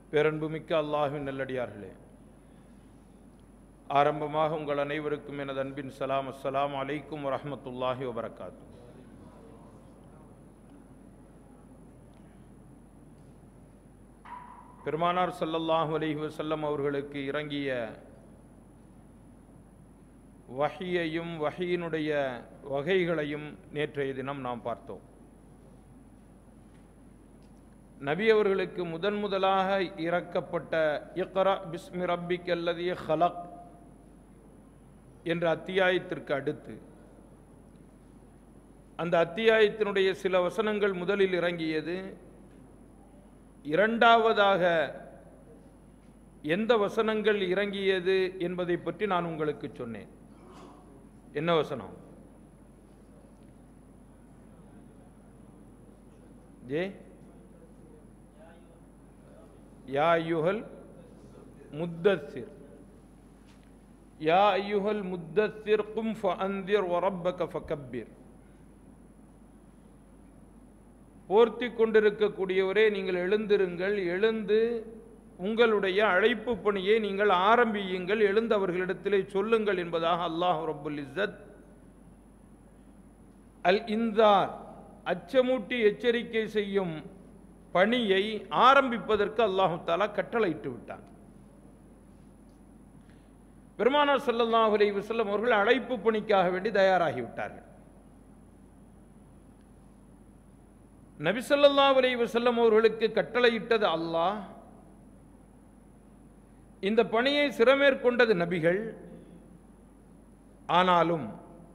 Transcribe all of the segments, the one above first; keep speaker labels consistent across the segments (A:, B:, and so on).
A: பேரன்புமிக்க அல்லாஹ்வின் நல்லடியார்களே ஆரம்பமாக உங்கள் அனைவருக்கும் எனது அன்பின் சலாம் அஸ்ஸலாமு அலைக்கும் வரஹ்மத்துல்லாஹி வபரகாத்து பெருமானார் ஸல்லல்லாஹு அலைஹி வஸல்லம் அவர்களுக்கு இறங்கிய வஹியையும் வஹியினுடைய வகைகளையும் நேற்றைய தினம் நாம் பார்த்தோம் நபி அவர்களுக்கு முதன் முதலாக இறக்கப்பட்ட இக்ரா பிஸ்மி ரப்பிக் அல்லதிய ஹலக் என்ற அத்தியாயத்திற்கு அடுத்து அந்த அத்தியாயத்தினுடைய சில வசனங்கள் முதலில் இறங்கியது இரண்டாவதாக எந்த வசனங்கள் இறங்கியது என்பதை பற்றி நான் உங்களுக்கு சொன்னேன் என்ன வசனம் ஜே யா ஐயுஹல் முத்தசிர் யா ஐயுஹல் முத்தசிர் கும் ஃபஅந்திர் வரப்பக ஃபகப்பிர் போர்த்தி கொண்டிருக்கக்கூடியவரே நீங்கள் எழுந்திருங்கள் எழுந்து உங்களுடைய அழைப்பு பணியை நீங்கள் ஆரம்பியுங்கள் எழுந்து அவர்களிடத்திலே சொல்லுங்கள் என்பதாக அல்லாஹ் ரப்புல் இஸ்ஸத் அல் இந்தார் அச்சமூட்டி எச்சரிக்கை செய்யும் பணியை ஆரம்பிப்பதற்கு அல்லாஹு தாலா கட்டளையிட்டு விட்டான் பெருமானார் ஸல்லல்லாஹு அலைஹி வஸல்லம் அவர்கள் அழைப்பு பணிக்காக வேண்டி தயாராகி விட்டார்கள் நபி ஸல்லல்லாஹு அலைஹி வஸல்லம் அவர்களுக்கு கட்டளையிட்டது அல்லாஹ் இந்த பணியை சிறமேற்கொண்டது நபிகள் ஆனாலும்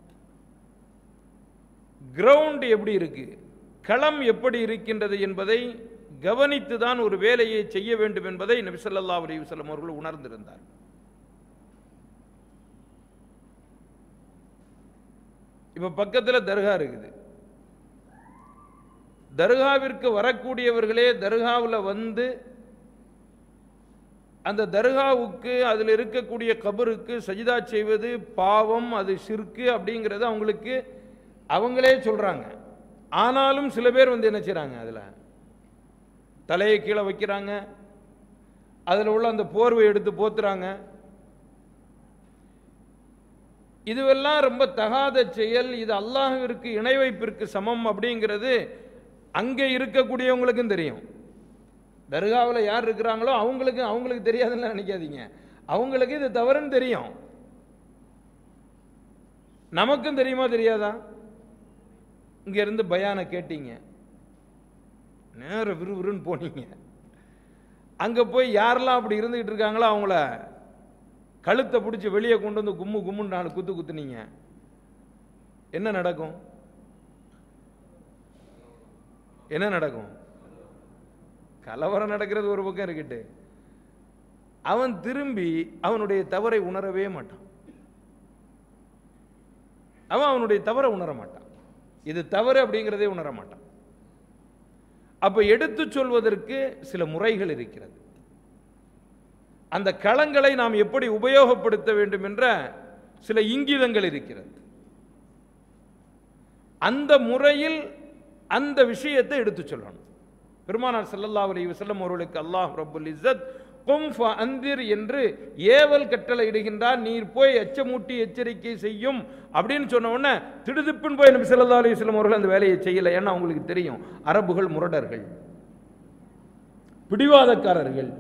A: கிரவுண்ட் எப்படி இருக்கு களம் எப்படி இருக்கின்றது என்பதை கவனித்து தான் ஒரு வேலையை செய்ய வேண்டும் என்பதை நபி ஸல்லல்லாஹு அலைஹி வஸல்லம் அவர்கள் உணர்ந்திருந்தார் இப்ப பக்கத்துல தர்கா இருக்குது தர்காவிற்கு வரக்கூடியவர்களே தர்காவில் வந்து அந்த தர்காவுக்கு அதில் இருக்கக்கூடிய கபருக்கு சஜிதா செய்வது பாவம் அது சிற்கு அப்படிங்கிறது அவங்களுக்கு அவங்களே சொல்கிறாங்க ஆனாலும் சில பேர் வந்து என்ன செய்கிறாங்க அதில் தலையை கீழே வைக்கிறாங்க அதில் உள்ள அந்த போர்வை எடுத்து போத்துறாங்க இதுவெல்லாம் ரொம்ப தகாத செயல் இது அல்லாஹ்விற்கு இணை வைப்பிற்கு சமம் அப்படிங்கிறது அங்கே இருக்கக்கூடியவங்களுக்கும் தெரியும் தர்காவில் யார் இருக்கிறாங்களோ அவங்களுக்கு அவங்களுக்கு தெரியாதுன்னு நினைக்காதீங்க அவங்களுக்கு இது தவறுன்னு தெரியும் நமக்கும் தெரியுமா தெரியாதா இங்க இருந்து பயான கேட்டீங்க நேர விறுவிறுன்னு போனீங்க அங்க போய் யாரெல்லாம் அப்படி இருந்துகிட்டு இருக்காங்களோ அவங்கள கழுத்தை பிடிச்சி வெளியே கொண்டு வந்து கும்மு கும்முன்னு நாலு குத்து குத்துனீங்க என்ன நடக்கும் என்ன நடக்கும் கலவரம் நடக்கிறது ஒரு பக்கம் இருக்கட்டு அவன் திரும்பி அவனுடைய தவறை உணரவே மாட்டான் அவன் அவனுடைய தவறை உணர மாட்டான் இது தவறு அப்படிங்கிறதே உணர மாட்டான் அப்ப எடுத்து சொல்வதற்கு சில முறைகள் இருக்கிறது அந்த களங்களை நாம் எப்படி உபயோகப்படுத்த வேண்டும் என்ற சில இங்கிதங்கள் இருக்கிறது அந்த முறையில் அந்த விஷயத்தை எடுத்து சொல்லணும் பெருமானார் ஸல்லல்லாஹு அலைஹி வஸல்லம் அவர்களுக்கு அல்லாஹ் ரப்புல் இஸ்ஸத் கும் அந்திர் என்று ஏவல் கட்டளை இடுகின்றார் நீர் போய் எச்சமூட்டி எச்சரிக்கை செய்யும் அப்படின்னு சொன்ன உடனே திடுதிப்புன்னு போய் நபி ஸல்லல்லாஹு அலைஹி வஸல்லம் அவர்கள் அந்த வேலையை செய்யலை ஏன்னா அவங்களுக்கு தெரியும் அரபுகள் முரடர்கள் பிடிவாதக்காரர்கள்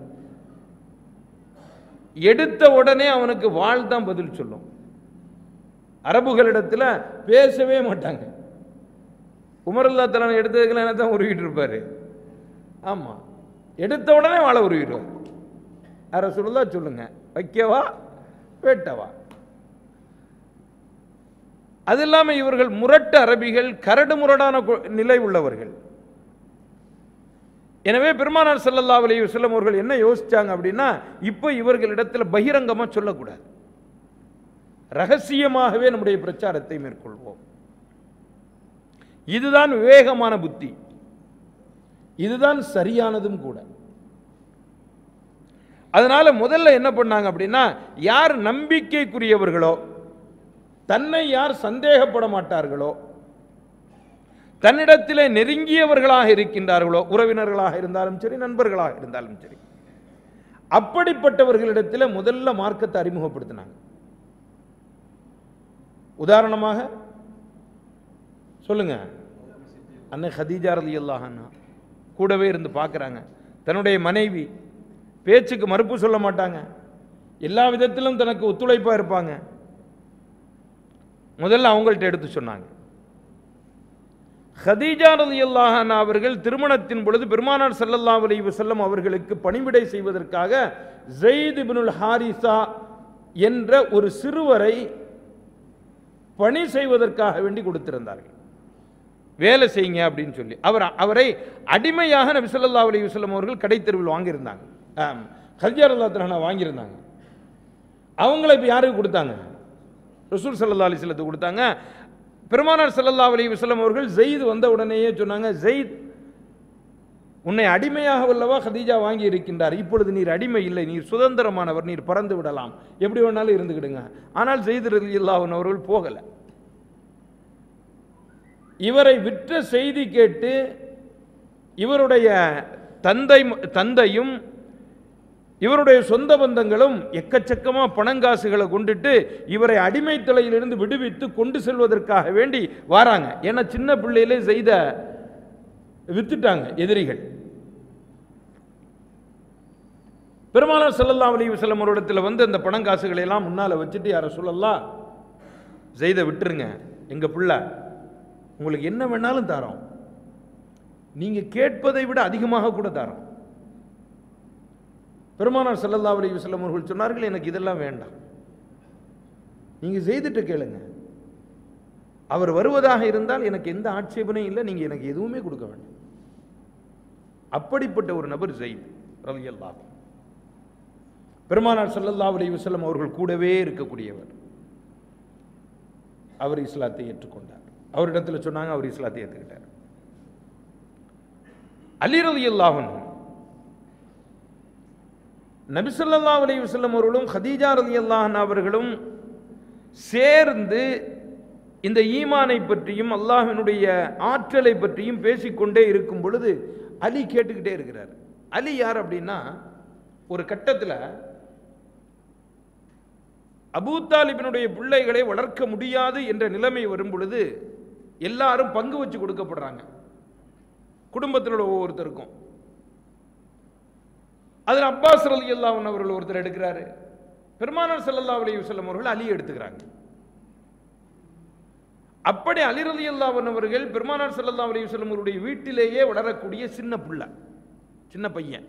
A: எடுத்த உடனே அவனுக்கு வாழ் தான் பதில் சொல்லும் அரபுகளிடத்துல பேசவே மாட்டாங்க உமருல்லா தலான் எடுத்ததுக்கெல்லாம் என்ன தான் உருவிட்டு இருப்பாரு ஆமா எடுத்த உடனே வாழை உருவிடுவார் அரை சொல்லுதா சொல்லுங்க வைக்கவா வெட்டவா அது இல்லாம இவர்கள் முரட்டு அரபிகள் கரடு முரடான கொ- நிலை உள்ளவர்கள் எனவே பெருமானார் ஸல்லல்லாஹு அலைஹி வஸல்லம் அவர்கள் என்ன யோசிச்சாங்க அப்படின்னா இப்போ இவர்களிடத்துல பகிரங்கமா சொல்லக்கூடாது ரகசியமாகவே நம்முடைய பிரச்சாரத்தை மேற்கொள்வோம் இதுதான் விவேகமான புத்தி இதுதான் சரியானதும் கூட அதனால முதல்ல என்ன பண்ணாங்க அப்படின்னா யார் நம்பிக்கைக்குரியவர்களோ தன்னை யார் சந்தேகப்பட மாட்டார்களோ தன்னிடத்திலே நெருங்கியவர்களாக இருக்கின்றார்களோ உறவினர்களாக இருந்தாலும் சரி நண்பர்களாக இருந்தாலும் சரி அப்படிப்பட்டவர்களிடத்தில் முதல்ல மார்க்கத்தை அறிமுகப்படுத்தினாங்க உதாரணமாக சொல்லுங்க அன்னை ஹதீஜா ரலி அல்லாஹன்னா கூடவே இருந்து பார்க்குறாங்க தன்னுடைய மனைவி பேச்சுக்கு மறுப்பு சொல்ல மாட்டாங்க எல்லா விதத்திலும் தனக்கு ஒத்துழைப்பாக இருப்பாங்க முதல்ல அவங்கள்ட்ட எடுத்து சொன்னாங்க ஹதீஜா ரலியல்லாஹு அன்ஹா அவர்கள் திருமணத்தின் பொழுது பெருமானார் ஸல்லல்லாஹு அலைஹி வஸல்லம் அவர்களுக்கு பணிவிடை செய்வதற்காக ஜெயித் இப்னுல் ஹாரிசா என்ற ஒரு சிறுவரை பணி செய்வதற்காக வேண்டி கொடுத்திருந்தார்கள் வேலை செய்யுங்க அப்படின்னு சொல்லி அவர் அவரை அடிமையாக நபி ஸல்லல்லாஹு அலைஹி வஸல்லம் அவர்கள் கடைத்தெருவில் வாங்கியிருந்தாங்க ஆம், ஹதீஜா ரலியல்லாஹு அன்ஹா வாங்கியிருந்தாங்க அவங்கள இப்போ யாருக்கு கொடுத்தாங்க ரசூல் ஸல்லல்லாஹு அலைஹி வஸல்லத்துக்கு கொடுத்தாங்க பெருமானார் ஸல்லல்லாஹு அலைஹி வஸல்லம் அவர்கள் ஜெயித் வந்த உடனேயே சொன்னாங்க ஜெயித் உன்னை அடிமையாக வல்லவா ஹதீஜா வாங்கி இருக்கின்றார் இப்பொழுது நீர் அடிமை இல்லை நீர் சுதந்திரமானவர் நீர் பறந்து விடலாம் எப்படி வேணாலும் இருந்துக்கிடுங்க ஆனால் ஜெயித் ரலியல்லாஹு அன்ஹு அவர்கள் போகலை இவரை விற்ற செய்தி கேட்டு இவருடைய தந்தை தந்தையும் இவருடைய சொந்த பந்தங்களும் எக்கச்சக்கமா பணங்காசுகளை கொண்டுட்டு இவரை அடிமை தலையிலிருந்து விடுவித்து கொண்டு செல்வதற்காக வேண்டி வராங்க ஏன்னா சின்ன பிள்ளையிலே செய்த வித்துட்டாங்க எதிரிகள் பெருமானார் ஸல்லல்லாஹு அலைஹி வஸல்லம் அவரிடத்தில் வந்து அந்த பணங்காசுகளை எல்லாம் முன்னால வச்சுட்டு யார சொல்லலாம் செய்த விட்டுருங்க எங்க பிள்ளை உங்களுக்கு என்ன வேணாலும் தரோம் நீங்க கேட்பதை விட அதிகமாக கூட தரோம் பெருமானார் ஸல்லல்லாஹு அலைஹி வஸல்லம் அவர்கள் சொன்னார்கள் எனக்கு இதெல்லாம் வேண்டாம் நீங்க செய்துட்டு கேளுங்க அவர் வருவதாக இருந்தால் எனக்கு எந்த ஆட்சேபனையும் இல்லை நீங்க எனக்கு எதுவுமே கொடுக்க வேண்டாம் அப்படிப்பட்ட ஒரு நபர் ஜெயித் ரலியல்லாஹு அன்ஹு. பெருமானார் ஸல்லல்லாஹு அலைஹி வஸல்லம் அவர்கள் கூடவே இருக்கக்கூடியவர் அவர் இஸ்லாத்தை ஏற்றுக்கொண்டார் அவரிடத்தில் சொன்னாங்க அவர் இஸ்லாத்தை ஏற்றுக்கிட்டார் அலி ரலியல்லாஹு அன்ஹு நபி ஸல்லல்லாஹு அலைஹி வஸல்லம் அவர்களும் ஹதீஜா ரலியல்லாஹு அன்ஹா அவர்களும் சேர்ந்து இந்த ஈமானை பற்றியும் அல்லாஹ்வினுடைய ஆற்றலை பற்றியும் பேசிக்கொண்டே இருக்கும் பொழுது அலி கேட்டுக்கிட்டே இருக்கிறார் அலி யார் அப்படின்னா ஒரு கட்டத்தில் அபூ தாலிபினுடைய பிள்ளைகளை வளர்க்க முடியாது என்ற நிலைமை வரும் பொழுது எல்லாரும் பங்கு வச்சு கொடுக்கப்படுறாங்க குடும்பத்தில் உள்ள ஒவ்வொருத்தருக்கும் அதில் அப்பாஸ் ரலி அவர்கள் ஒருத்தர் எடுக்கிறாரு பெருமானார் ஸல்லல்லாஹு அலைஹி வஸல்லம் அவர்கள் அலி எடுத்துக்கிறாங்க அப்படி அலி ரலி அவர்கள் பெருமானார் ஸல்லல்லாஹு அலைஹி வஸல்லம் அவருடைய வீட்டிலேயே வளரக்கூடிய சின்ன புள்ள சின்ன பையன்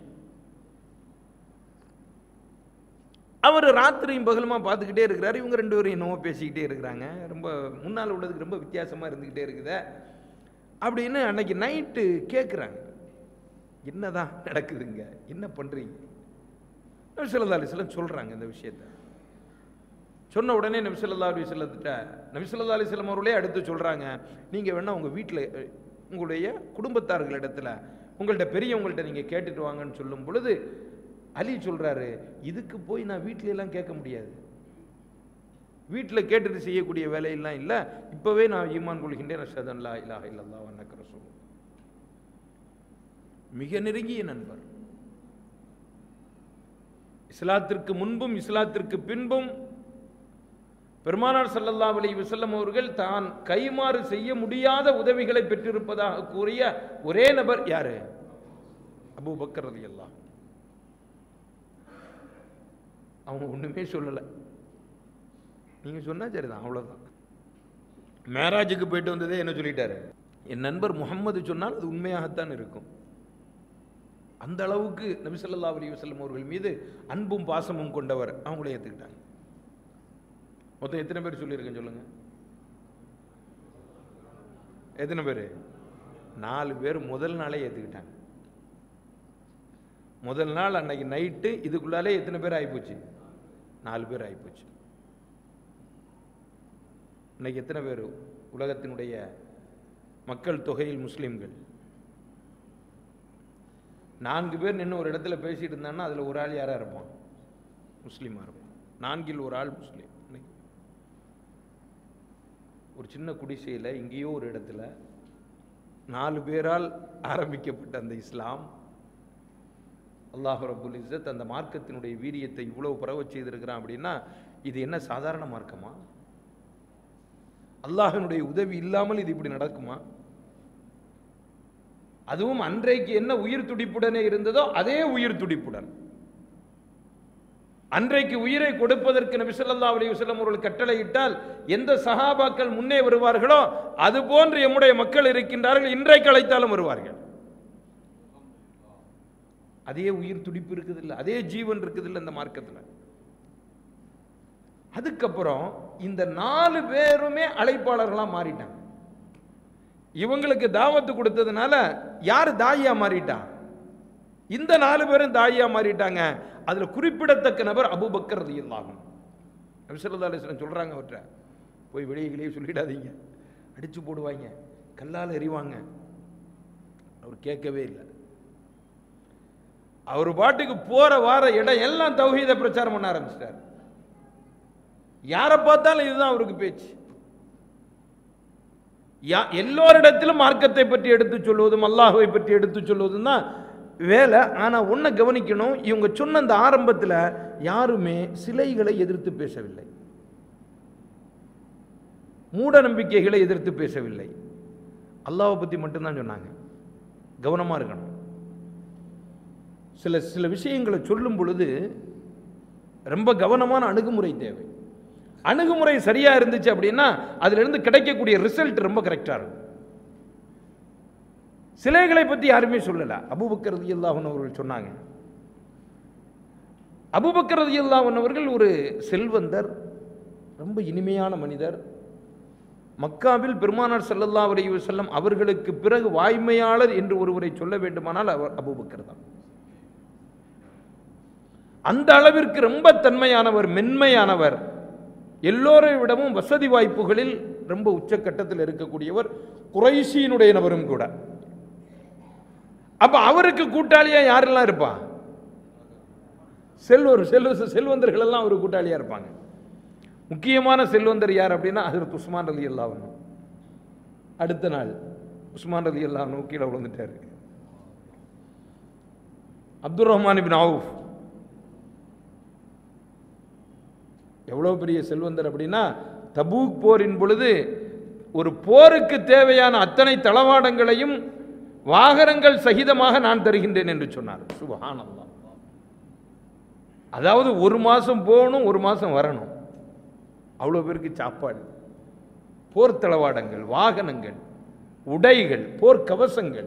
A: அவர் ராத்திரியும் பகலுமா பார்த்துக்கிட்டே இருக்கிறாரு இவங்க ரெண்டு பேரும் என்னவோ பேசிக்கிட்டே இருக்கிறாங்க ரொம்ப முன்னால் உள்ளதுக்கு ரொம்ப வித்தியாசமாக இருந்துக்கிட்டே இருக்குதே அப்படின்னு அன்னைக்கு நைட்டு கேட்குறாங்க என்னதான் நடக்குதுங்க என்ன பண்ணுறீங்க நபிசல்லா அலிஸ்லாம் சொல்கிறாங்க இந்த விஷயத்த சொன்ன உடனே நபிசல்லா அலிஸ்லத்திட்ட நபிசல்லா அலிஸ்லாம் அவர்களே அடுத்து சொல்கிறாங்க நீங்கள் வேணால் உங்கள் வீட்டில் உங்களுடைய குடும்பத்தார்களிடத்துல உங்கள்கிட்ட பெரியவங்கள்ட்ட நீங்கள் கேட்டுட்டு வாங்கன்னு சொல்லும் பொழுது அலி சொல்கிறாரு இதுக்கு போய் நான் வீட்ல எல்லாம் கேட்க முடியாது வீட்டில் கேட்டுட்டு செய்யக்கூடிய வேலையெல்லாம் இல்லை இப்போவே நான் ஈமான் கொள்கின்றேன் அஷதன் லா இலாஹ இல்லல்லா வன்னக்க ரசூல் மிக நெருங்கிய நண்பர் இஸ்லாத்திற்கு முன்பும் இஸ்லாத்திற்கு பின்பும் பெருமானார் ஸல்லல்லாஹு அலைஹி வஸல்லம் அவர்கள் தான் கைமாறு செய்ய முடியாத உதவிகளை பெற்றிருப்பதாக கூறிய ஒரே நபர் யாரு அபூபக்கர் ரலியல்லாஹு அவங்க ஒண்ணுமே சொல்லலை நீங்க சொன்னா சரிதான் அவ்வளவுதான் மேராஜுக்கு போயிட்டு வந்ததே என்ன சொல்லிட்டாரு என் நண்பர் முகம்மது சொன்னால் அது உண்மையாகத்தான் இருக்கும் அந்த அளவுக்கு நபி ஸல்லல்லாஹு அலைஹி வஸல்லம் அவர்கள் மீது அன்பும் பாசமும் கொண்டவர் அவங்களே ஏற்றுக்கிட்டாங்க மொத்தம் எத்தனை பேர் சொல்லியிருக்கேன் சொல்லுங்க எத்தனை பேர் நாலு பேர் முதல் நாளே ஏற்றுக்கிட்டாங்க முதல் நாள் அன்னைக்கு நைட்டு இதுக்குள்ளாலே எத்தனை பேர் ஆகிப்போச்சு நாலு பேர் ஆகிப்போச்சு இன்னைக்கு எத்தனை பேர் உலகத்தினுடைய மக்கள் தொகையில் முஸ்லீம்கள் நான்கு பேர் நின்று ஒரு இடத்துல பேசிட்டு இருந்தாங்கன்னா அதில் ஒரு ஆள் யாராக இருப்பான் முஸ்லீமாக இருப்பான் நான்கில் ஒரு ஆள் முஸ்லீம் இன்னைக்கு ஒரு சின்ன குடிசையில் எங்கேயோ ஒரு இடத்துல நாலு பேரால் ஆரம்பிக்கப்பட்ட அந்த இஸ்லாம் அல்லாஹ் ரபுல் இஸ்ஸத் அந்த மார்க்கத்தினுடைய வீரியத்தை இவ்வளவு பரவச் செய்திருக்கிறான் அப்படின்னா இது என்ன சாதாரண மார்க்கமா அல்லாஹினுடைய உதவி இல்லாமல் இது இப்படி நடக்குமா அதுவும் அன்றைக்கு என்ன உயிர் துடிப்புடனே இருந்ததோ அதே உயிர் துடிப்புடன் அன்றைக்கு உயிரை கொடுப்பதற்கு நபி ஸல்லல்லாஹு அலைஹி வஸல்லம் அவர்கள் கட்டளையிட்டால் எந்த சஹாபாக்கள் முன்னே வருவார்களோ அது போன்று எம்முடைய மக்கள் இருக்கின்றார்கள் இன்றைக்கு அழைத்தாலும் வருவார்கள் அதே உயிர் துடிப்பு இருக்குது இல்ல அதே ஜீவன் இருக்குது இல்ல இந்த மார்க்கத்தில் அதுக்கப்புறம் இந்த நாலு பேருமே அழைப்பாளர்களா மாறிட்டாங்க இவங்களுக்கு தாவத்து கொடுத்ததுனால யார் தாயியா மாறிட்டான் இந்த நாலு பேரும் தாயியா மாறிட்டாங்க அதுல குறிப்பிடத்தக்க நபர் அபூபக்கர் ரலியல்லாஹு நபி ஸல்லல்லாஹு அலைஹி வஸல்லம் சொல்றாங்க அவர்கிட்ட போய் வெளியே வெளியே சொல்லிடாதீங்க அடிச்சு போடுவாங்க கல்லால் எறிவாங்க அவர் கேட்கவே இல்லை அவர் பாட்டுக்கு போற வார இடம் எல்லாம் தௌஹீத பிரச்சாரம் பண்ண ஆரம்பிச்சிட்டார் யாரை பார்த்தாலும் இதுதான் அவருக்கு பேச்சு யா- எல்லோரிடத்திலும் மார்க்கத்தை பற்றி எடுத்து சொல்வதும் அல்லாஹுவை பற்றி எடுத்து சொல்வதும் தான் வேலை ஆனா ஒன்றை கவனிக்கணும் இவங்க சொன்ன அந்த ஆரம்பத்தில் யாருமே சிலைகளை எதிர்த்து பேசவில்லை மூட நம்பிக்கைகளை எதிர்த்து பேசவில்லை அல்லாஹ்வை பற்றி மட்டும்தான் சொன்னாங்க கவனமா இருக்கணும் சில சில விஷயங்களை சொல்லும் பொழுது ரொம்ப கவனமான அணுகுமுறை தேவை அணுகுமுறை சரியா இருந்துச்சு அப்படின்னா அதுல இருந்து கிடைக்கக்கூடிய ரிசல்ட் ரொம்ப கரெக்டா இருக்கும் சிலைகளை பத்தி யாருமே சொல்லல அபூபக்கர் ரலியல்லாஹு அவர்கள் சொன்னாங்க அபூபக்கர் ரலியல்லாஹு அவர்கள் ஒரு செல்வந்தர் ரொம்ப இனிமையான மனிதர் மக்காவில் பெருமானார் ஸல்லல்லாஹு அலைஹி வஸல்லம் அவர்களுக்கு பிறகு வாய்மையாளர் என்று ஒருவரை சொல்ல வேண்டுமானால் அவர் அபூபக்கர் தான் அந்த அளவிற்கு ரொம்ப தன்மையானவர் மென்மையானவர் எல்லோரை விடவும் வசதி வாய்ப்புகளில் ரொம்ப உச்சக்கட்டத்தில் இருக்கக்கூடியவர் குறைஷியினுடைய நபரும் கூட அப்ப அவருக்கு கூட்டாளியா யாரெல்லாம் இருப்பா செல்வர் செல்வ செல்வந்தர்கள் எல்லாம் ஒரு கூட்டாளியா இருப்பாங்க முக்கியமான செல்வந்தர் யார் அப்படின்னா ஹஜரத் உஸ்மான் ரலி அல்லாஹ் அடுத்த நாள் உஸ்மான் ரலி அல்லாஹ் கீழே விழுந்துட்டாரு அப்துல் ரஹ்மான் இபின் அவுஃப் எவ்வளவு பெரிய செல்வந்தர் அப்படின்னா தபூக் போரின் பொழுது ஒரு போருக்கு தேவையான அத்தனை தளவாடங்களையும் வாகனங்கள் சகிதமாக நான் தருகின்றேன் என்று சொன்னார் சுபஹானல்லாஹ் அதாவது ஒரு மாசம் போகணும் ஒரு மாசம் வரணும் அவ்வளோ பேருக்கு சாப்பாடு போர் தளவாடங்கள் வாகனங்கள் உடைகள் போர் கவசங்கள்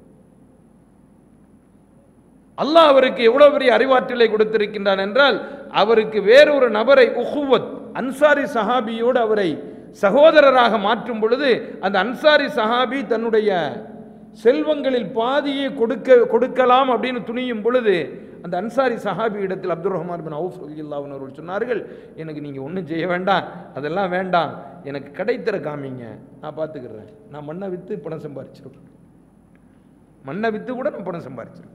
A: அல்லாஹ் அவருக்கு எவ்வளவு பெரிய அறிவாற்றலை கொடுத்திருக்கின்றான் என்றால் அவருக்கு வேறொரு நபரை உஹுவத் அன்சாரி சஹாபியோடு அவரை சகோதரராக மாற்றும் பொழுது அந்த அன்சாரி சஹாபி தன்னுடைய செல்வங்களில் பாதியை கொடுக்க கொடுக்கலாம் அப்படின்னு துணியும் பொழுது அந்த அன்சாரி சஹாபி இடத்தில் அப்துல் ரஹ்மான் பின் அவுஃப் ரலியல்லாஹு அன்ஹு அவர்கள் சொன்னார்கள் எனக்கு நீங்கள் ஒன்றும் செய்ய வேண்டாம் அதெல்லாம் வேண்டாம் எனக்கு கடைத்தர காமிங்க நான் பார்த்துக்கிறேன் நான் மண்ணை விற்று பணம் சம்பாரிச்சிருவேன் மண்ணை விற்று கூட நான் பணம் சம்பாரிச்சிருவேன்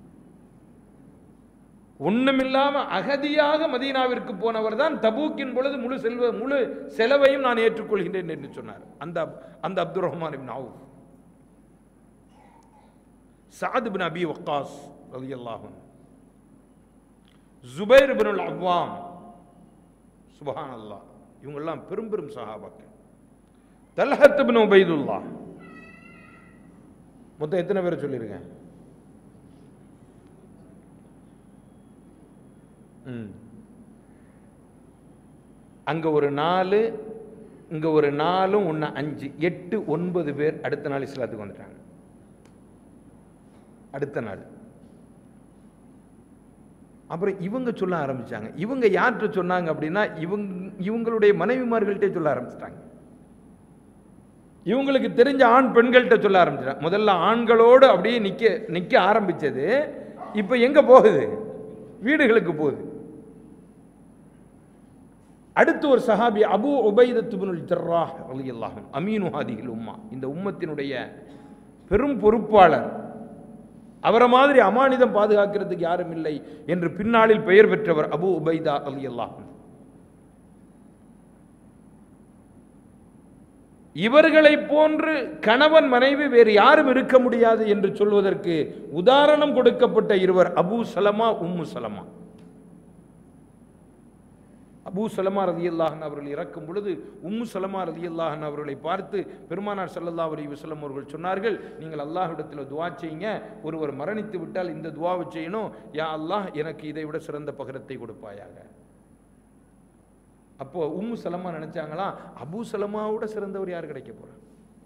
A: ஒண்ணுமில்லாம அகதியாக மதீனாவிற்கு போனவர் தான் தபூக்கின் பொழுது முழு செல்வ முழு செலவையும் நான் ஏற்றுக்கொள்கின்றேன் என்று சொன்னார் அந்த அந்த Abdul Rahman ibn Awf Saad bin Abi Waqqas ரலியல்லாஹு அன்ஹு ஜுபைர் பின் அவ்வாம் சுபஹானல்லாஹ் இவங்கெல்லாம் பெரும் பெரும் சஹாபாக்கள் தல்ஹத் பின் உபைதுல்லா மொத்தம் எத்தனை பேர் சொல்லியிருக்கேன் ம். அங்க ஒரு நாலு இங்க ஒரு நாலும் ஒன்று அஞ்சு எட்டு ஒன்பது பேர் அடுத்த நாள் இஸ்லாத்துக்கு வந்துட்டாங்க அடுத்த நாள் அப்புறம் இவங்க சொல்ல ஆரம்பிச்சாங்க இவங்க யார்கிட்ட சொன்னாங்க அப்படின்னா இவங்க இவங்களுடைய மனைவிமார்கள்ட்டே சொல்ல ஆரம்பிச்சிட்டாங்க இவங்களுக்கு தெரிஞ்ச ஆண் பெண்கள்கிட்ட சொல்ல ஆரம்பிச்சிட்டாங்க முதல்ல ஆண்களோடு அப்படியே நிக்க நிக்க ஆரம்பிச்சது இப்போ எங்க போகுது வீடுகளுக்கு போகுது அடுத்து ஒரு சஹாபி அபு உபைதத்துபுனுல் ஜர்ராஹ் ரலியல்லாஹு அன்ஹு, அமீனு ஹாதிஹில் உம்மா இந்த உம்மத்தினுடைய பெரும் பொறுப்பாளர் அவரை மாதிரி அமானிதம் பாதுகாக்கிறதுக்கு யாரும் இல்லை என்று பின்னாளில் பெயர் பெற்றவர் அபு உபைதா ரலியல்லாஹு அன்ஹு. இவர்களை போன்று கணவன் மனைவி வேறு யாரும் இருக்க முடியாது என்று சொல்வதற்கு உதாரணம் கொடுக்கப்பட்ட இருவர் Abu Salama Umm Salama Abu Salama ரதியல்லாஹன் அவர்கள் இறக்கும் பொழுது உம்மு சலமா ரதியல்லாஹன் அவர்களை பார்த்து பெருமானார் ஸல்லல்லாஹு அலைஹி வஸல்லம் அவர்கள் சொன்னார்கள் நீங்கள் அல்லாஹ்விடத்தில் துவா செய்யுங்க ஒருவர் மரணித்து விட்டால் இந்த துவாவை செய்யணும் யா அல்லாஹ் எனக்கு இதை விட சிறந்த பகரத்தை கொடுப்பாயாக அப்போ உம்மு சலமா நினைச்சாங்களா அபூ சலமாவோட சிறந்தவர் யார் கிடைக்க போறார்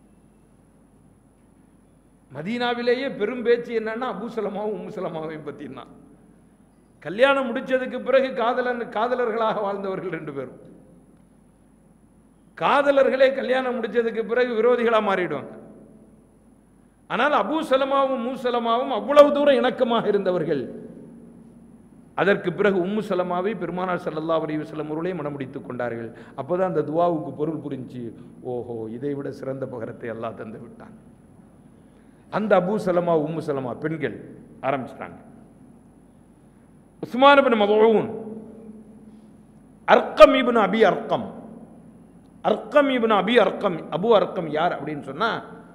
A: மதீனாவிலேயே பெரும் பேச்சு என்னன்னா அபூ சலமாவும் உம்மு சலமாவையும் பத்தி தான் கல்யாணம் முடிச்சதுக்கு பிறகு காதலன் காதலர்களாக வாழ்ந்தவர்கள் ரெண்டு பேரும் காதலர்களே கல்யாணம் முடிச்சதுக்கு பிறகு விரோதிகளா மாறிடுவாங்க ஆனால் அபூ சலமாவும் மூசலமாவும் அவ்வளவு தூரம் இணக்கமாக இருந்தவர்கள் அதற்கு பிறகு உம்மு சலமாவை பெருமானார் ஸல்லல்லாஹு அலைஹி வஸல்லம் அவர்களே மனமுடித்துக் கொண்டார்கள் அப்போதான் அந்த துவாவுக்கு பொருள் புரிஞ்சு ஓஹோ இதை விட சிறந்த பகரத்தை அல்லாஹ் தந்து விட்டான் அந்த அபூ சலமா உம்மு சலமா பெண்கள் ஆரம்பிச்சிட்டாங்க உஸ்மான் இப்னு மதூன் அர்க்கம் இப்னு அபி அர்க்கம் அர்க்கம் இப்னு அபி அர்க்கம் அபு அர்க்கம் யார் அப்படின்னு சொன்னா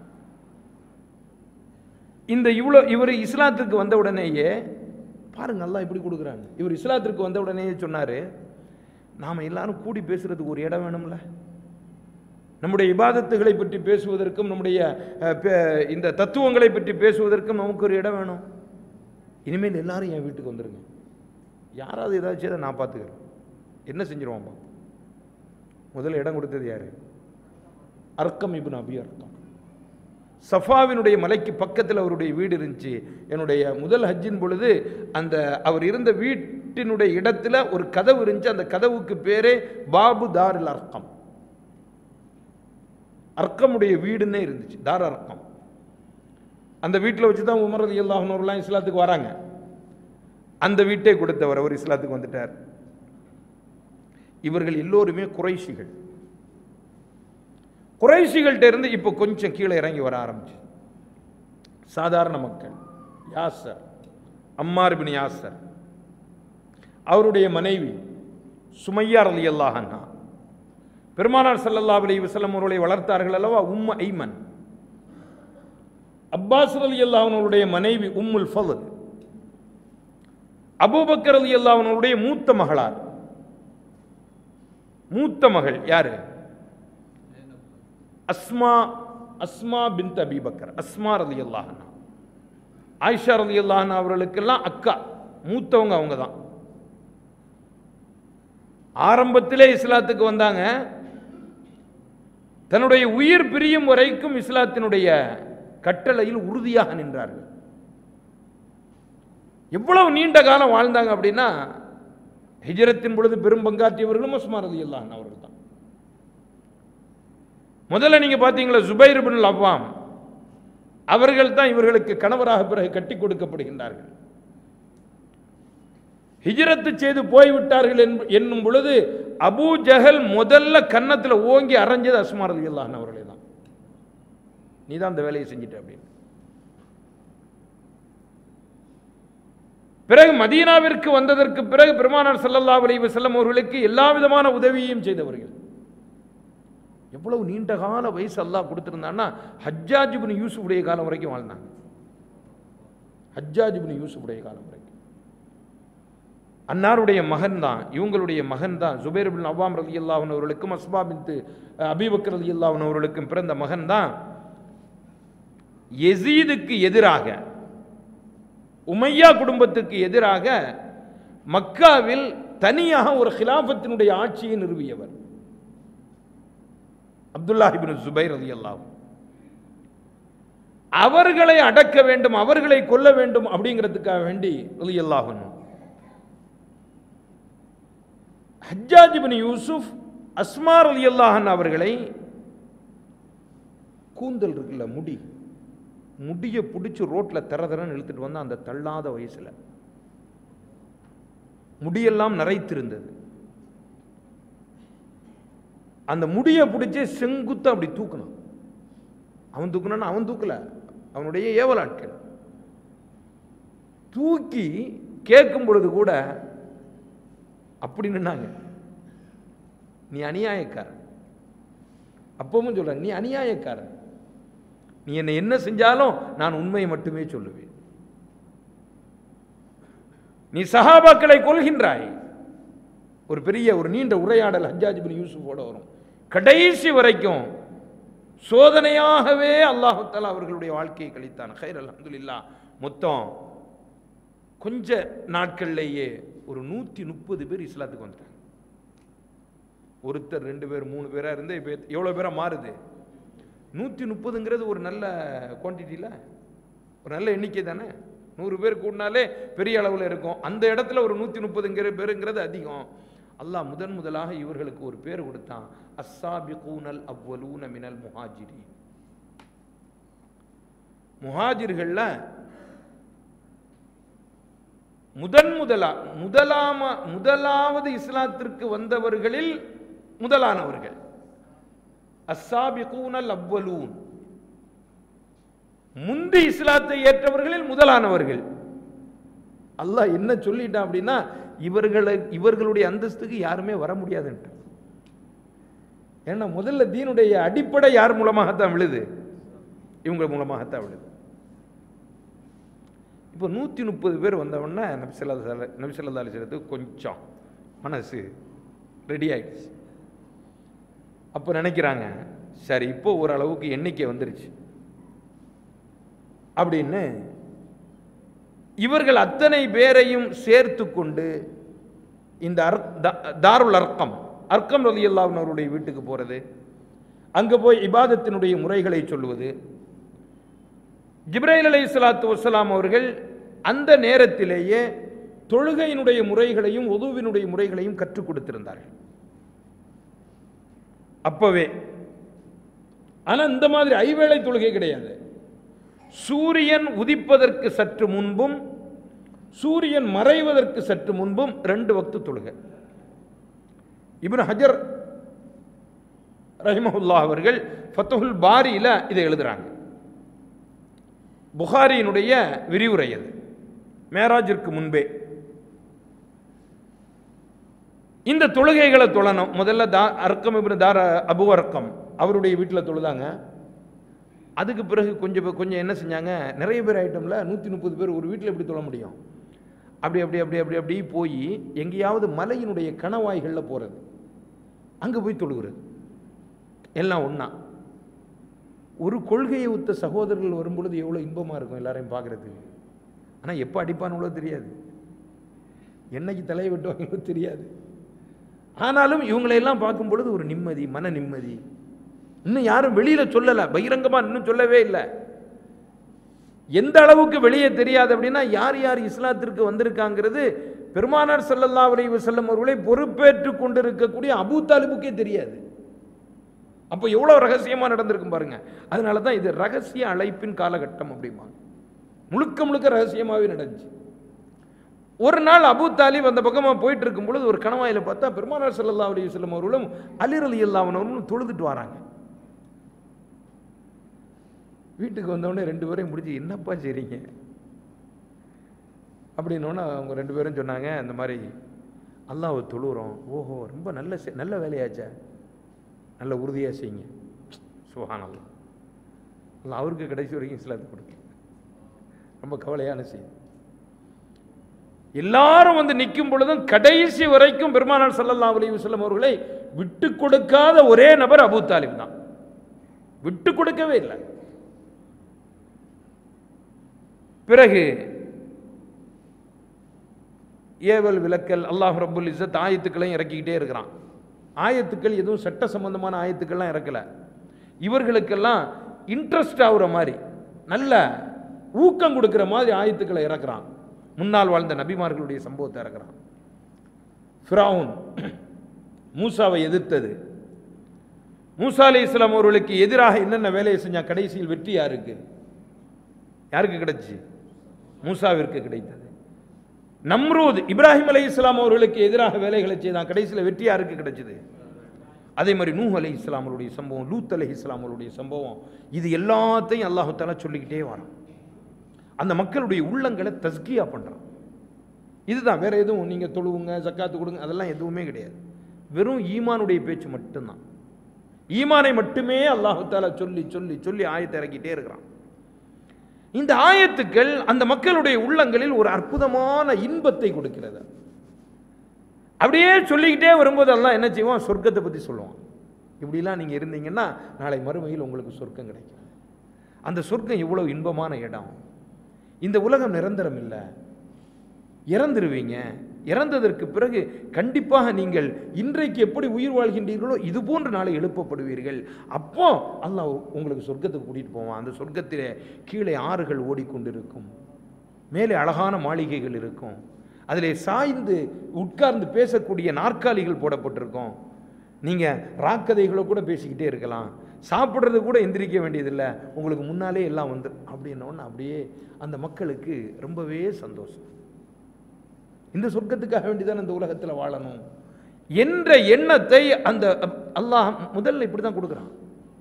A: இந்த இவ்வளோ இவர் இஸ்லாத்துக்கு வந்த உடனேயே பாருங்க அல்லாஹ் இப்படி கொடுக்குறாங்க இவர் இஸ்லாத்திற்கு வந்த உடனேயே சொன்னாரு நாம எல்லாரும் கூடி பேசுறதுக்கு ஒரு இடம் வேணும்ல நம்முடைய இபாதத்துகளை பற்றி பேசுவதற்கும் நம்முடைய அஹ், பே- இந்த தத்துவங்களை பற்றி பேசுவதற்கும் நமக்கு ஒரு இடம் வேணும் இனிமேல் எல்லாரும் என் வீட்டுக்கு வந்துருங்க யாராவது ஏதாவது செய்த நான் பார்த்துக்கிறேன் என்ன செஞ்சிருவான் பாப்போம். முதல்ல இடம் கொடுத்தது யாரு அர்க்கம் இப்னு அபி அர்க்கம் சஃபாவினுடைய மலைக்கு பக்கத்தில் அவருடைய வீடு இருந்துச்சு என்னுடைய முதல் ஹஜ்ஜின் பொழுது அந்த அவர் இருந்த வீட்டினுடைய இடத்துல ஒரு கதவு இருந்துச்சு அந்த கதவுக்கு பேரே பாபு தாரில் அர்க்கம் அர்க்கமுடைய வீடுன்னே இருந்துச்சு தார் அர்க்கம் அந்த வீட்டில் வச்சு தான் உமர் ரதி அல்லாஹ்னவர்லாம் இஸ்லாத்துக்கு வராங்க அந்த வீட்டை கொடுத்தவர் அவர் இஸ்லாத்துக்கு வந்துட்டார் இவர்கள் எல்லோருமே குறைஷிகள் குறைஷிகள்கிட்ட இருந்து இப்போ கொஞ்சம் கீழே இறங்கி வர ஆரம்பிச்சு சாதாரண மக்கள் யாசர் அம்மார் பின் யாசர் அவருடைய மனைவி சுமையார் அலி அல்லாஹன்னா பெருமானார் ஸல்லல்லாஹு அலைஹி வஸல்லம் அவர்களை வளர்த்தார்கள் அல்லவா உம்ம ஐமன் அப்பாஸ் அலி அல்லாஹனுடைய மனைவி உம்முல் ஃபதுல் அபூபக்கர் அலி அல்லாஹனுடைய மூத்த மகளார் மூத்த மகள் யாரு அஸ்மா அஸ்மா பின் அபீபக்கர் அஸ்மா ரலி அல்லாஹனா ஆயிஷா ரலி அல்லாஹன் அவர்களுக்கெல்லாம் அக்கா மூத்தவங்க அவங்க தான் ஆரம்பத்திலே இஸ்லாத்துக்கு வந்தாங்க தன்னுடைய உயிர் பிரியும் வரைக்கும் இஸ்லாத்தினுடைய கட்டளையில் உறுதியாக நின்றார்கள் எவ்வளவு நீண்ட காலம் வாழ்ந்தாங்க அப்படின்னா ஹிஜரத்தின் பொழுது பெரும் பங்காற்றியவர்களும் உஸ்மான் ரலி அல்லாஹன் அவர்கள் தான் முதல்ல நீங்க பாத்தீங்களா ஜுபைர் பின் அவ்வாம் அவர்கள் தான் இவர்களுக்கு கணவராக பிறகு கட்டி கொடுக்கப்படுகின்றார்கள் ஹிஜரத்து செய்து போய்விட்டார்கள் என்ப- என்னும் பொழுது அபூ ஜஹல் முதல்ல கன்னத்துல ஓங்கி அரைஞ்சது அஸ்மார் அலி அல்லாஹன் அவர்களே தான் நீ தான் அந்த வேலையை செஞ்சிட்ட அப்படின்னு பிறகு மதீனாவிற்கு வந்ததற்கு பிறகு பெருமானார் ஸல்லல்லாஹு அலைஹி வஸல்லம் அவர்களுக்கு எல்லா விதமான உதவியையும் செய்தவர்கள் எவ்வளவு நீண்ட கால வயசு அல்லாஹ் கொடுத்திருந்தான்னா ஹஜ்ஜாஜ் இப்னு யூசுஃபுடைய காலம் வரைக்கும் வாழ்ந்தாங்க ஹஜ்ஜாஜ் இப்னு யூசுஃபுடைய காலம் வரைக்கும் அன்னாருடைய மகன் தான் இவங்களுடைய மகன் தான் ஜுபைர் பின் அவ்வாம் ரலி அல்லாஹன் அவர்களுக்கும் அஸ்பா பின் அபீபக்கர் ரலி அல்லாஹன் அவர்களுக்கும் பிறந்த மகன் தான் எசீதுக்கு எதிராக உமையா குடும்பத்துக்கு எதிராக மக்காவில் தனியாக ஒரு கிலாபத்தினுடைய ஆட்சியை நிறுவியவர் அப்துல்லாஹ் இப்னு ஜுபைர் ரலியல்லாஹு அவர்களை அடக்க வேண்டும் அவர்களை கொல்ல வேண்டும் அப்படிங்கிறதுக்காக வேண்டி ரலியல்லாஹு அன்ஹு ஹஜ்ஜாஜ் இப்னு யூசுப் அஸ்மா ரலியல்லாஹு அன்ஹு அவர்களை கூந்தல் இருக்குல்ல முடி முடியை பிடிச்சி ரோட்ல தர தரன்னு இழுத்துட்டு வந்தா அந்த தள்ளாத வயசுல முடியெல்லாம் நரைத்திருந்தது அந்த முடியை பிடிச்சி செங்குத்த அப்படி தூக்கணும் அவன் தூக்கணும்னா அவன் தூக்கல அவனுடைய ஏவல் ஆட்கள் தூக்கி கேட்கும் பொழுது கூட அப்படி நின்னாங்க நீ அநியாயக்காரன் அப்பவும் சொல்றாங்க நீ அநியாயக்காரன் நீ என்னை என்ன செஞ்சாலும் நான் உண்மையை மட்டுமே சொல்லுவேன் நீ சஹாபாக்களை கொள்கின்றாய் ஒரு பெரிய ஒரு நீண்ட உரையாடல் ஹஜ்ஜாஜ் பின் யூசுஃபோட வரும் கடைசி வரைக்கும் சோதனையாகவே அல்லாஹு தஆலா அவர்களுடைய வாழ்க்கையை கழித்தான் ஹைர் அல்ஹம்துலில்லாஹ் மொத்தம் கொஞ்ச நாட்கள்லேயே ஒரு நூற்றி முப்பது பேர் இஸ்லாத்துக்கு வந்துட்டாங்க ஒருத்தர் ரெண்டு பேர் மூணு பேரா இருந்து இப்போ எவ்வளோ பேரா மாறுது நூற்றி முப்பதுங்கிறது ஒரு நல்ல குவான்டிட்டியில் ஒரு நல்ல எண்ணிக்கை தானே நூறு பேர் கூடினாலே பெரிய அளவில் இருக்கும் அந்த இடத்துல ஒரு நூற்றி முப்பதுங்கிற பேருங்கிறது அதிகம் அல்லாஹ் முதன் முதலாக இவர்களுக்கு ஒரு பேர் கொடுத்தான் அஸ்ஸாபிகூனல் அவ்வலூன மினல் முஹாஜிரி முஹாஜிர்கள்ல முதன் முதலா முதலாம முதலாவது இஸ்லாத்திற்கு வந்தவர்களில் முதலானவர்கள் அஸ்ஸாபிகூனல் அவ்வலூன் முந்தி இஸ்லாத்தை ஏற்றவர்களில் முதலானவர்கள் அல்லாஹ் என்ன சொல்லிட்டான் அப்படின்னா இவர்களை இவர்களுடைய அந்தஸ்துக்கு யாருமே வர முடியாதுன்ட்டு ஏன்னா முதல்ல தீனுடைய அடிப்படை யார் மூலமாகத்தான் விழுது இவங்க மூலமாகத்தான் விழுது இப்போ நூற்றி முப்பது பேர் வந்தவொடனே நபிசல்லா நபிசல்லா அலிசலத்துக்கு கொஞ்சம் மனசு ரெடி ஆயிடுச்சு அப்போ நினைக்கிறாங்க சரி இப்போ ஓரளவுக்கு எண்ணிக்கை வந்துருச்சு அப்படின்னு இவர்கள் அத்தனை பேரையும் சேர்த்து கொண்டு இந்த அர் தா- தாருல் அர்க்கம் அர்க்கம் ரலி அவருடைய வீட்டுக்கு போகிறது அங்கே போய் இபாதத்தினுடைய முறைகளை சொல்லுவது ஜிப்ரைல் அலை சலாத்து வசலாம் அவர்கள் அந்த நேரத்திலேயே தொழுகையினுடைய முறைகளையும் உதுவினுடைய முறைகளையும் கற்றுக் கொடுத்திருந்தார்கள் அப்பவே ஆனா இந்த மாதிரி ஐவேளை தொழுகை கிடையாது சூரியன் உதிப்பதற்கு சற்று முன்பும் சூரியன் மறைவதற்கு சற்று முன்பும் ரெண்டு வக்து தொழுகை இப்னு ஹஜர் ரஹிமஹுல்லா அவர்கள் ஃபத்துல் பாரியில இதை எழுதுறாங்க புகாரியினுடைய விரிவுரை அது மேராஜிற்கு முன்பே இந்த தொழுகைகளை தொழணும் முதல்ல தா அர்க்கம் இப்னு தார அபு அர்க்கம் அவருடைய வீட்டில் தொழுதாங்க அதுக்கு பிறகு கொஞ்சம் பே- கொஞ்சம் என்ன செஞ்சாங்க நிறைய பேர் ஐட்டம்ல நூற்றி முப்பது பேர் ஒரு வீட்டில் எப்படி தொழ முடியும் அப்படி அப்படி அப்படி அப்படி அப்படி போய் எங்கேயாவது மலையினுடைய கணவாய்களில் போகிறது அங்கே போய் தொழுகிறது எல்லாம் ஒன்றா ஒரு கொள்கையை ஒத்த சகோதரர்கள் வரும்பொழுது எவ்வளோ இன்பமாக இருக்கும் எல்லாரையும் பார்க்குறதுக்கு ஆனால் எப்போ அடிப்பானுங்களோ தெரியாது என்னைக்கு தலையை வெட்டுவாங்களோ தெரியாது ஆனாலும் இவங்களையெல்லாம் பார்க்கும் பொழுது ஒரு நிம்மதி மன நிம்மதி இன்னும் யாரும் வெளியில சொல்லல பகிரங்கமா இன்னும் சொல்லவே இல்லை எந்த அளவுக்கு வெளியே தெரியாது அப்படின்னா யார் யார் இஸ்லாத்திற்கு வந்திருக்காங்கிறது பெருமானார் ஸல்லல்லாஹு அலைஹி வஸல்லம் அவர்களை பொறுப்பேற்று கொண்டிருக்கக்கூடிய அபூ தாலிபுக்கே தெரியாது அப்போ எவ்வளவு ரகசியமா நடந்திருக்கும் பாருங்க அதனால தான் இது ரகசிய அழைப்பின் காலகட்டம் அப்படிம்பாங்க முழுக்க முழுக்க ரகசியமாகவே நடந்துச்சு ஒரு நாள் அபூ தாலிப் அந்த பக்கமா போயிட்டு இருக்கும் பொழுது ஒரு கணவாயில பார்த்தா பெருமானார் ஸல்லல்லாஹு அலைஹி வஸல்லம் அவர்களும் அலி ரலியல்லாஹு அவர்களும் தொழுதுட்டு வராங்க வீட்டுக்கு வந்தவொடனே ரெண்டு பேரையும் முடிஞ்சு என்னப்பா செய்றீங்க அப்படின்னோடனே அவங்க ரெண்டு பேரும் சொன்னாங்க இந்த மாதிரி அல்லாஹ்வை தொழுகிறோம் ஓஹோ ரொம்ப நல்ல செ- நல்ல வேலையாச்சே நல்ல உறுதியாக செய்யுங்க சுஹான் அல்லா அல்லாஹ் அவருக்கு கடைசி வரைக்கும் இஸ்லாத்தை கொடுக்க ரொம்ப கவலையான செய்தி எல்லாரும் வந்து நிற்கும் பொழுதும் கடைசி வரைக்கும் பெருமானார் ஸல்லல்லாஹு அலைஹி வஸல்லம் அவர்களை விட்டு கொடுக்காத ஒரே நபர் அபூ தாலிப் தான் விட்டு கொடுக்கவே இல்லை பிறகு ஏவல் விலக்கல் அல்லாஹ் ரப்புல் இஸ்ஸத் ஆயத்துக்களையும் இறக்கிக்கிட்டே இருக்கிறான் ஆயத்துக்கள் எதுவும் சட்ட சம்பந்தமான ஆயத்துக்கள்லாம் இறக்கல இவர்களுக்கெல்லாம் இன்ட்ரெஸ்ட் ஆகுற மாதிரி நல்ல ஊக்கம் கொடுக்கிற மாதிரி ஆயத்துக்களை இறக்குறான் முன்னால் வாழ்ந்த நபிமார்களுடைய சம்பவத்தை இறக்குறான் ஃபிரௌன் மூசாவை எதிர்த்தது மூசா அலி இஸ்லாம் அவர்களுக்கு எதிராக என்னென்ன வேலையை செஞ்சா கடைசியில் வெற்றி யாருக்கு யாருக்கு கிடைச்சு மூசாவிற்கு கிடைத்தது நம்ரூத் இப்ராஹிம் அலை இஸ்லாம் அவர்களுக்கு எதிராக வேலைகளை செய்தான் கடைசியில் வெற்றி யாருக்கு கிடைச்சது அதே மாதிரி நூஹ் அலை இஸ்லாம் அவருடைய சம்பவம் லூத் அலை இஸ்லாம் அவருடைய சம்பவம் இது எல்லாத்தையும் அல்லாஹு தாலா சொல்லிக்கிட்டே வரான் அந்த மக்களுடைய உள்ளங்களை தஸ்கியா பண்றான் இதுதான் வேற எதுவும் நீங்க தொழுவுங்க ஜக்காத்து கொடுங்க அதெல்லாம் எதுவுமே கிடையாது வெறும் ஈமானுடைய பேச்சு மட்டும்தான் ஈமானை மட்டுமே அல்லாஹு தாலா சொல்லி சொல்லி சொல்லி ஆயத்தை இறக்கிட்டே இருக்கிறான் இந்த ஆயத்துக்கள் அந்த மக்களுடைய உள்ளங்களில் ஒரு அற்புதமான இன்பத்தை கொடுக்கிறது அப்படியே சொல்லிக்கிட்டே வரும்போது அல்லாஹ் என்ன செய்வான் சொர்க்கத்தை பற்றி சொல்லுவான் இப்படிலாம் நீங்கள் இருந்தீங்கன்னா நாளை மறுமையில் உங்களுக்கு சொர்க்கம் கிடைக்கும் அந்த சொர்க்கம் இவ்வளவு இன்பமான இடம் இந்த உலகம் நிரந்தரம் இல்லை இறந்துருவீங்க இறந்ததற்கு பிறகு கண்டிப்பாக நீங்கள் இன்றைக்கு எப்படி உயிர் வாழ்கின்றீர்களோ இது போன்று நாளை எழுப்பப்படுவீர்கள் அப்போ அல்லாஹ் உங்களுக்கு சொர்க்கத்துக்கு கூட்டிட்டு போவான் அந்த சொர்க்கத்திலே கீழே ஆறுகள் ஓடிக்கொண்டிருக்கும் மேலே அழகான மாளிகைகள் இருக்கும் அதிலே சாய்ந்து உட்கார்ந்து பேசக்கூடிய நாற்காலிகள் போடப்பட்டிருக்கும் நீங்கள் ராக்கதைகளை கூட பேசிக்கிட்டே இருக்கலாம் சாப்பிட்றது கூட எந்திரிக்க வேண்டியதில்லை உங்களுக்கு முன்னாலே எல்லாம் வந்து அப்படின்னோன்னு அப்படியே அந்த மக்களுக்கு ரொம்பவே சந்தோஷம் இந்த சொர்க்கத்துக்காக வேண்டிதான் இந்த உலகத்தில் வாழணும் என்ற எண்ணத்தை அந்த அல்லாஹ் முதல்ல இப்படி தான் கொடுக்குறான்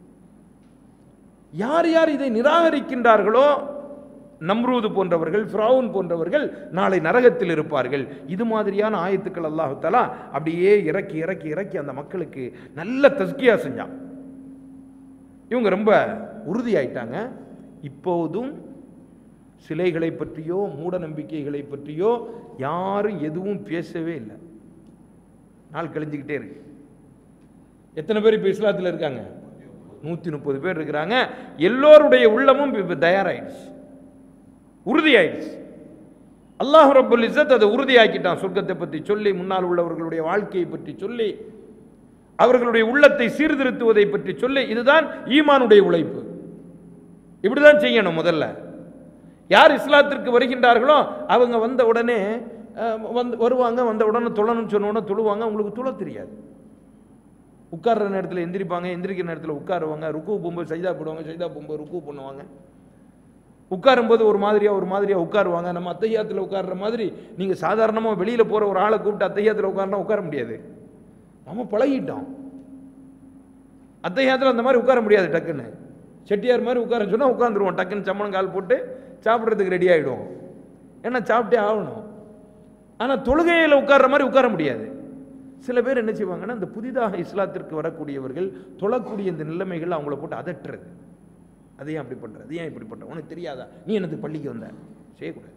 A: யார் யார் இதை நிராகரிக்கின்றார்களோ நம்ரூது போன்றவர்கள் ஃப்ரௌன் போன்றவர்கள் நாளை நரகத்தில் இருப்பார்கள் இது மாதிரியான ஆயத்துக்கள் அல்லாஹு தஆலா அப்படியே இறக்கி இறக்கி இறக்கி அந்த மக்களுக்கு நல்ல தஸ்கியா செஞ்சான் இவங்க ரொம்ப உறுதியாயிட்டாங்க இப்போதும் சிலைகளை பற்றியோ மூட நம்பிக்கைகளை பற்றியோ யாரும் எதுவும் பேசவே இல்லை நாள் கழிஞ்சுக்கிட்டே இருக்கு எத்தனை பேர் இப்போ இஸ்லாத்தில் இருக்காங்க நூற்றி முப்பது பேர் இருக்கிறாங்க எல்லோருடைய உள்ளமும் இப்போ தயாராயிடுச்சு உறுதியாயிடுச்சு அல்லாஹ் ரப்புல் இஸ்ஸத் அதை உறுதியாக்கிட்டான் சொர்க்கத்தை பற்றி சொல்லி முன்னால் உள்ளவர்களுடைய வாழ்க்கையை பற்றி சொல்லி அவர்களுடைய உள்ளத்தை சீர்திருத்துவதை பற்றி சொல்லி இதுதான் ஈமானுடைய உழைப்பு இப்படிதான் செய்யணும் முதல்ல யார் இஸ்லாத்திற்கு வருகின்றார்களோ அவங்க வந்த உடனே அஹ், வந்து வருவாங்க வந்த உடனே தொழணும்னு சொன்ன உடனே தொழுவாங்க அவங்களுக்கு தொழ தெரியாது உட்கார்ற நேரத்தில் எந்திரிப்பாங்க எந்திரிக்கிற நேரத்தில் உட்காருவாங்க ருக்கு போகும்போது சைதா போடுவாங்க சைதா போகும்போது ருக்கு பண்ணுவாங்க உட்காரும்போது ஒரு மாதிரியா ஒரு மாதிரியா உட்காருவாங்க நம்ம அத்தையாத்தில் உட்கார்ற மாதிரி நீங்கள் சாதாரணமாக வெளியில் போகிற ஒரு ஆளை கூப்பிட்டு அத்தையாத்தில் உட்கார்னா உட்கார முடியாது நம்ம பழகிட்டோம் அத்தையாத்தில் அந்த மாதிரி உட்கார முடியாது டக்குன்னு செட்டியார் மாதிரி உட்கார சொன்னால் உட்காந்துருவோம் டக்குன்னு சம்மணம் கால் போட்டு சாப்பிட்றதுக்கு ரெடி ஆகிடுவோம் ஏன்னா சாப்பிட்டே ஆகணும் ஆனால் தொழுகையில் உட்கார்ற மாதிரி உட்கார முடியாது சில பேர் என்ன செய்வாங்கன்னா இந்த புதிதாக இஸ்லாத்திற்கு வரக்கூடியவர்கள் தொழக்கூடிய இந்த நிலைமைகள் அவங்கள போட்டு அதட்டுறது அது ஏன் அப்படி பண்ற அது ஏன் இப்படி பண்ற உனக்கு தெரியாதா நீ எனக்கு பள்ளிக்கு வந்த செய்யக்கூடாது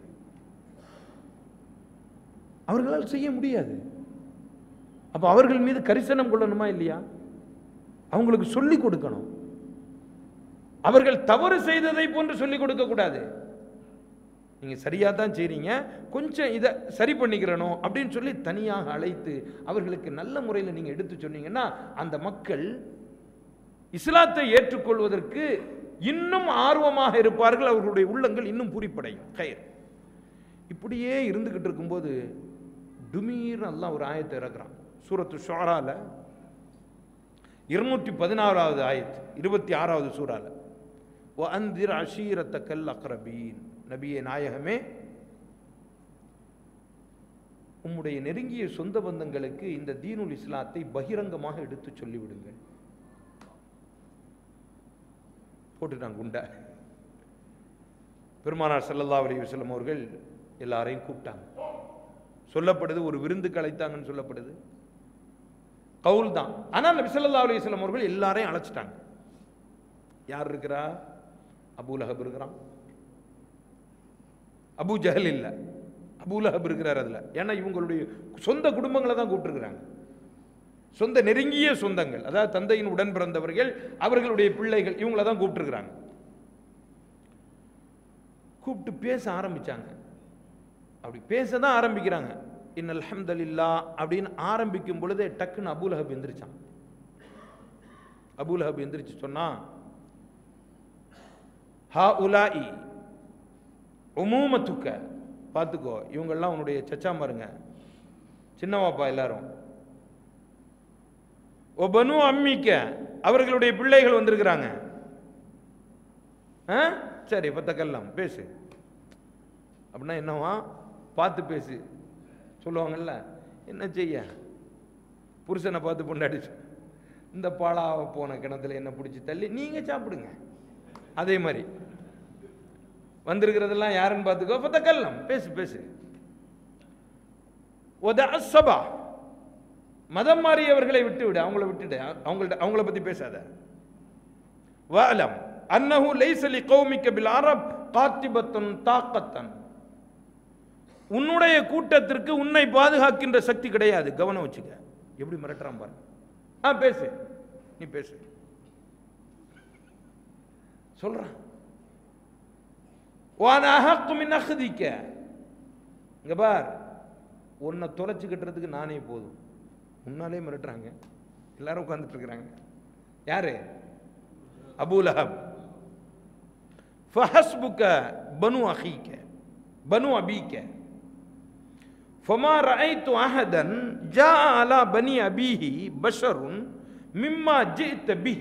A: அவர்களால் செய்ய முடியாது அப்போ அவர்கள் மீது கரிசனம் கொள்ளணுமா இல்லையா அவங்களுக்கு சொல்லிக் கொடுக்கணும் அவர்கள் தவறு செய்ததை போன்று சொல்லிக் கொடுக்க கூடாது நீங்க சரியா தான் செய்றீங்க கொஞ்சம் இதை சரி பண்ணிக்கிறணும் அப்படின்னு சொல்லி தனியாக அழைத்து அவர்களுக்கு நல்ல முறையில் நீங்க எடுத்து சொன்னீங்கன்னா அந்த மக்கள் இஸ்லாத்தை ஏற்றுக்கொள்வதற்கு இன்னும் ஆர்வமாக இருப்பார்கள் அவர்களுடைய உள்ளங்கள் இன்னும் பூரிப்படையும் கயிர் இப்படியே இருந்துகிட்டு இருக்கும்போது டுமீர் அல்லாஹ் ஒரு ஆயத்தை இறக்குறான் சூரத்து ஷோரால இருநூற்றி பதினாறாவது ஆயத்து இருபத்தி ஆறாவது சூறால ஓ அந்திர் அஷீரத்த கல் அக்ரபீன் நபியே நாயகமே உம்முடைய நெருங்கிய சொந்த பந்தங்களுக்கு இந்த தீனுல் இஸ்லாத்தை பகிரங்கமாக எடுத்து சொல்லிவிடுங்கள் போட்டுட்டாங்க குண்டை பெருமானார் ஸல்லல்லாஹு அலைஹி வஸல்லம் அவர்கள் எல்லாரையும் கூப்பிட்டாங்க சொல்லப்படுது ஒரு விருந்துக்கு அழைத்தாங்கன்னு சொல்லப்படுது கவுல் தான் ஆனால் நபி ஸல்லல்லாஹு அலைஹி வஸல்லம் அவர்கள் எல்லாரையும் அழைச்சிட்டாங்க யார் இருக்கிறா அபூ லஹப் இருக்கிறான் அபூ ஜஹல் இல்லை அபூ லஹப் இருக்கிறார் அதுல ஏன்னா இவங்களுடைய சொந்த குடும்பங்களை தான் கூப்பிட்டுருக்குறாங்க சொந்த நெருங்கிய சொந்தங்கள் அதாவது தந்தையின் உடன் பிறந்தவர்கள் அவர்களுடைய பிள்ளைகள் இவங்கள தான் கூப்பிட்டுருக்குறாங்க கூப்பிட்டு பேச ஆரம்பிச்சாங்க அப்படி பேச தான் ஆரம்பிக்கிறாங்க இன் அல்ஹம்துலில்லா அப்படின்னு ஆரம்பிக்கும் பொழுதே டக்குன்னு அபூலஹப் எந்திரிச்சான் அபூலஹப் எந்திரிச்சு சொன்னா ஹா உலாஇ உமூமத்துக்க பார்த்துக்கோ இவங்கெல்லாம் உன்னுடைய சச்சா பாருங்க சின்னவாப்பா எல்லாரும் ஓ பனு அம்மிக்க அவர்களுடைய பிள்ளைகள் வந்திருக்கிறாங்க ஆ? சரி பத்தக்கெல்லாம் பேசு அப்படின்னா என்னவா பார்த்து பேசு சொல்லுவாங்கல்ல என்ன செய்ய புருஷனை பார்த்து பொண்டாடி சொ- இந்த பாலாவ போன கிணத்துல என்ன பிடிச்சி தள்ளி நீங்க சாப்பிடுங்க அதே மாதிரி வந்திருக்கிறதெல்லாம் யாருன்னு பார்த்துக்கோ பத்தக்கெல்லாம் பேசு பேசு ஒத அசபா மதம் மாறியவர்களை விட்டு விடு அவங்கள விட்டுடு அவங்கள்ட்ட அவங்கள பத்தி பேசாத வாலம் அன்னஹு லைஸ லிகௌமிக பில் அரப் காத்திபத்துன் தாக்கத்தன் உன்னுடைய கூட்டத்திற்கு உன்னை பாதுகாக்கின்ற சக்தி கிடையாது கவனம் வச்சுக்க எப்படி மிரட்டுறான் பாரு ஆ பேசு நீ பேசு சொல்றான் வான அஹக்கு மின் அஹ்திக்க இங்க பார் உன்னை தொலைச்சு கட்டுறதுக்கு நானே போதும் முன்னாலே மிரட்டுறாங்க எல்லாரும் உட்கார்ந்துட்டு இருக்கிறாங்க யாரு அபூலஹப் ஃபஹஸ்புக்க பனு அஹீக்க பனு அபீக்க فما رأيت أحدا جاء على بني أبيه بشر مما جئت به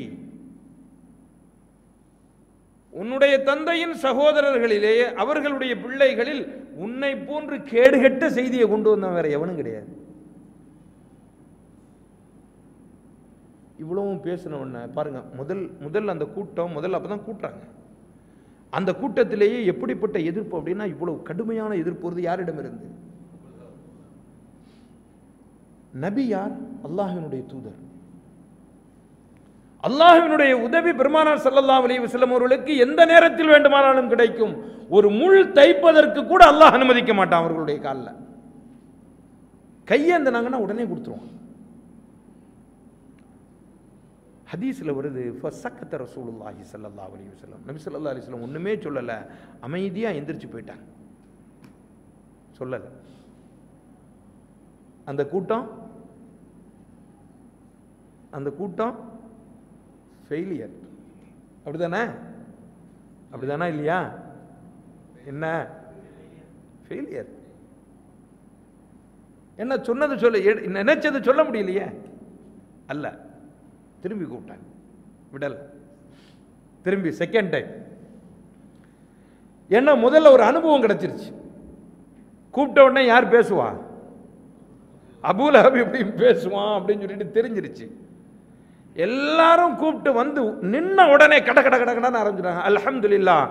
A: உன்னுடைய தந்தையின் சகோதரர்களிலேயே அவர்களுடைய பிள்ளைகளில் உன்னை போன்று கேடுகெட்ட செய்தியை கொண்டு வந்தவன் வேற எவனும் கிடையாது இவ்வளவும் பேசின உடனே பாருங்க முதல் முதல் அந்த கூட்டம் முதல்ல அப்பதான் கூட்டுறாங்க அந்த கூட்டத்திலேயே எப்படிப்பட்ட எதிர்ப்பு அப்படின்னா இவ்வளவு கடுமையான எதிர்ப்பு வருது யாரிடம் இருந்து நபி யார் அல்லாஹினுடைய தூதர் அல்லாஹ்வினுடைய உதவி பெருமானார் ஸல்லல்லாஹு அலைஹி வஸல்லம் அவர்களுக்கு எந்த நேரத்தில் வேண்டுமானாலும் கிடைக்கும் ஒரு முள் தைப்பதற்கு கூட அல்லாஹ் அனுமதிக்க மாட்டான் அவர்களுடைய காலில் கையேந்தினாங்கன்னா உடனே கொடுத்துருவான் ஹதீஸ்ல வருது ஃபசக்கத்த ரசூலுல்லாஹி ஸல்லல்லாஹு அலைஹி வஸல்லம் நபி ஸல்லல்லாஹு அலைஹி வஸல்லம் ஒண்ணுமே சொல்லல அமைதியா எந்திரிச்சு போயிட்டாங்க சொல்லல அந்த கூட்டம் அந்த கூட்டம் ஃபெயிலியர் அப்படிதானே அப்படிதானா இல்லையா என்ன ஃபெயிலியர் என்ன சொன்னது சொல்ல எடு- நினைச்சது சொல்ல முடியலையே அல்ல திரும்பி கூப்பிட்டாங்க விடல திரும்பி செகண்ட் டைம் ஏன்னா முதல்ல ஒரு அனுபவம் கிடைச்சிருச்சு கூப்பிட்ட உடனே யார் பேசுவா அபூல் அபி எப்படி பேசுவான் அப்படின்னு சொல்லிட்டு தெரிஞ்சிருச்சு எல்லாரும் கூப்பிட்டு வந்து நின்ன உடனே கட கட கட கடன்னு ஆரம்பிச்சிட்டாங்க அல்ஹம்துலில்லாஹ்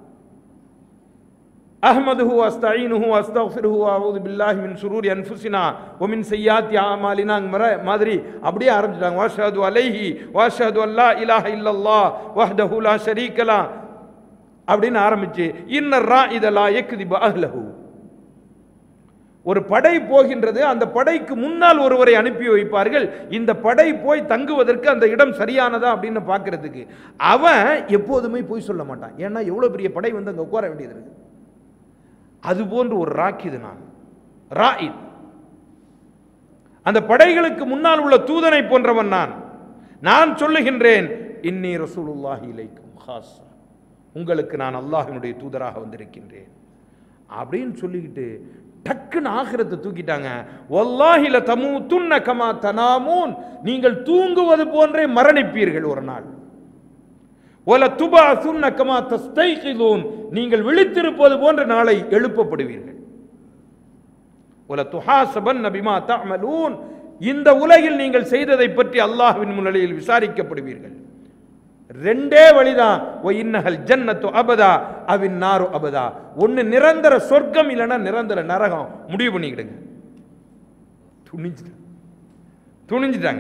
A: அஹ்மதுஹு அஸ்தஈனுஹு அஸ்தக்ஃபிருஹு அஊது பில்லாஹி மின் ஷுரூரி அன்ஃபுஸினா வ மின் செய்யாத்தி அமாலினாங்கிற மாதிரி அப்படியே ஆரம்பிச்சிட்டாங்க வாஷஹது அலைஹி வாஷஹது அல்லா இலாஹ இல்லல்லாஹ் வஹ்தஹு லா ஷரீக லா அப்படின்னு ஆரம்பிச்சு இன்னர் ராஇத லா யக்திபு அஹ்லஹு ஒரு படை போகின்றது அந்த படைக்கு முன்னால் ஒருவரை அனுப்பி வைப்பார்கள் இந்த படை போய் தங்குவதற்கு அந்த இடம் சரியானதா அப்படின்னு பார்க்கிறதுக்கு அவன் எப்போதுமே போய் சொல்ல மாட்டான் ஏன்னா எவ்வளவு பெரிய படை வந்து அங்க உட்கார வேண்டியது இருக்கு அது போன்று ஒரு ராக்கிது நான் ராயித் அந்த படைகளுக்கு முன்னால் உள்ள தூதனை போன்றவன் நான் நான் சொல்லுகின்றேன் இன்னி ரசூலுல்லாஹி இலைக்கும் ஹாஸா உங்களுக்கு நான் அல்லாஹ்வினுடைய தூதராக வந்திருக்கின்றேன் அப்படின்னு சொல்லிக்கிட்டு டக்குன்னு ஆகிரத்தை தூக்கிட்டாங்க வல்லாஹில தமு துன்ன கமா தனாமூன் நீங்கள் தூங்குவது போன்றே மரணிப்பீர்கள் ஒரு நாள் ஒல துபா சுன்ன கமா தஸ்தைகிலூன் நீங்கள் விழித்திருப்பது போன்ற நாளை எழுப்பப்படுவீர்கள் ஒல துஹாசபன் நபிமா தஅமலூன் இந்த உலகில் நீங்கள் செய்ததை பற்றி அல்லாஹ்வின் முன்னிலையில் விசாரிக்கப்படுவீர்கள் ரெண்டே வழிதான் ஒ இன்னஹல் ஜன்னத்து அபதா அவின் நாரு அபதா ஒன்னு நிரந்தர சொர்க்கம் இல்லைன்னா நிரந்தர நரகம் முடிவு பண்ணிக்கிடுங்க துணிஞ்சிட்டாங்க துணிஞ்சிட்டாங்க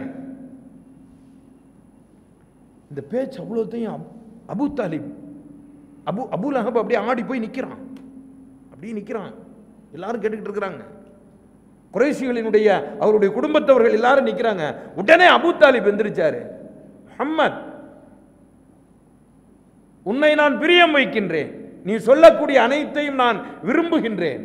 A: இந்த பேச்சு அவ்வளோத்தையும் அப்- Abu Talib Abu Abu Lahab அப்படியே ஆடி போய் நிற்கிறான் அப்படியே நிற்கிறான் எல்லாரும் கேட்டுக்கிட்டு இருக்கிறாங்க குறைசிகளினுடைய அவருடைய குடும்பத்தவர்கள் எல்லாரும் நிற்கிறாங்க உடனே அபூ தாலிப் எந்திரிச்சாரு முஹம்மத் உன்னை நான் பிரியம் வைக்கின்றேன் நீ சொல்லக்கூடிய அனைத்தையும் நான் விரும்புகின்றேன்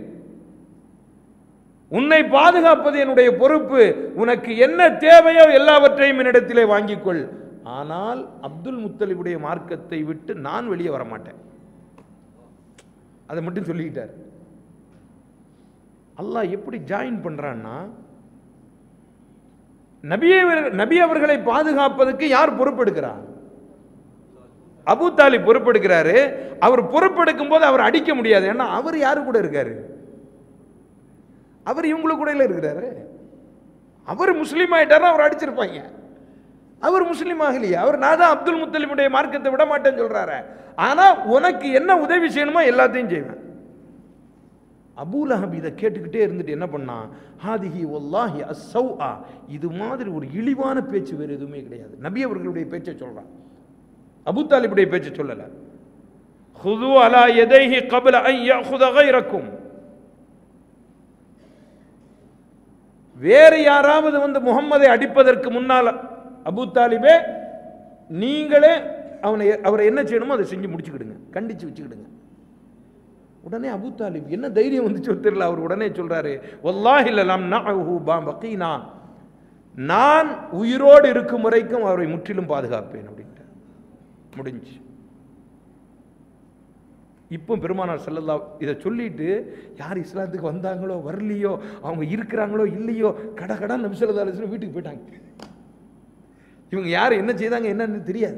A: உன்னை பாதுகாப்பது என்னுடைய பொறுப்பு உனக்கு என்ன தேவையோ எல்லாவற்றையும் என்னிடத்திலே வாங்கிக் கொள் ஆனால் அப்துல் முத்தலிபுடைய மார்க்கத்தை விட்டு நான் வெளியே வர மாட்டேன் அதை மட்டும் சொல்லிக்கிட்டார் அல்லாஹ் எப்படி ஜாயின் பண்றான்னா நபியை நபி அவர்களை பாதுகாப்பதற்கு யார் பொறுப்பெடுக்கிறார் அபூ தாலிப் பொறுப்பெடுக்கிறாரு அவர் பொறுப்பெடுக்கும் போது அவர் அடிக்க முடியாது ஏன்னா அவர் யாரு கூட இருக்காரு அவர் இவங்கள கூட இல்ல இருக்கிறாரு அவர் முஸ்லீம் ஆயிட்டாரு அவர் அடிச்சிருப்பாங்க அவர் முஸ்லீம் ஆகலையே அவர் நான் தான் அப்துல் முத்தலிமுடைய மார்க்கத்தை விட மாட்டேன்னு சொல்றாரு ஆனா உனக்கு என்ன உதவி செய்யணுமோ எல்லாத்தையும் செய்வேன் அபூலஹப் இதை கேட்டுக்கிட்டே இருந்துட்டு என்ன பண்ணான் ஹாதிஹி வல்லாஹி அஸ்ஸௌஆ இது மாதிரி ஒரு இழிவான பேச்சு வேறு எதுவுமே கிடையாது நபி அவர்களுடைய பேச்சை சொல்றான் அபூ தாலிபுடைய பேச்சை சொல்லல ஹுது அலா எதைஹி கபல ஐ யஅஹுத கைரக்கும் வேறு யாராவது வந்து முகம்மதை அடிப்பதற்கு முன்னால் அபூ தாலிபே நீங்களே அவனை அவரை என்ன செய்யணுமோ அதை செஞ்சு முடிச்சுக்கிடுங்க கண்டிச்சு வச்சுக்கிடுங்க உடனே அபூ தாலிப் என்ன தைரியம் வந்துச்சோ தெரியல அவர் உடனே சொல்றாரு வல்லாஹி லலம் நஅஹு பகீனா நான் உயிரோடு இருக்கும் வரைக்கும் அவரை முற்றிலும் பாதுகாப்பேன் அப்படின்ட்டு முடிஞ்சு இப்போ பெருமானார் ஸல்லல்லாஹு இதை சொல்லிட்டு யார் இஸ்லாத்துக்கு வந்தாங்களோ வரலையோ அவங்க இருக்கிறாங்களோ இல்லையோ கட கட நபி ஸல்லல்லாஹு அலைஹி வஸல்லம் வீட்டுக்கு போயிட்டாங்க இவங்க யார் என்ன செய்தாங்க என்னன்னு தெரியாது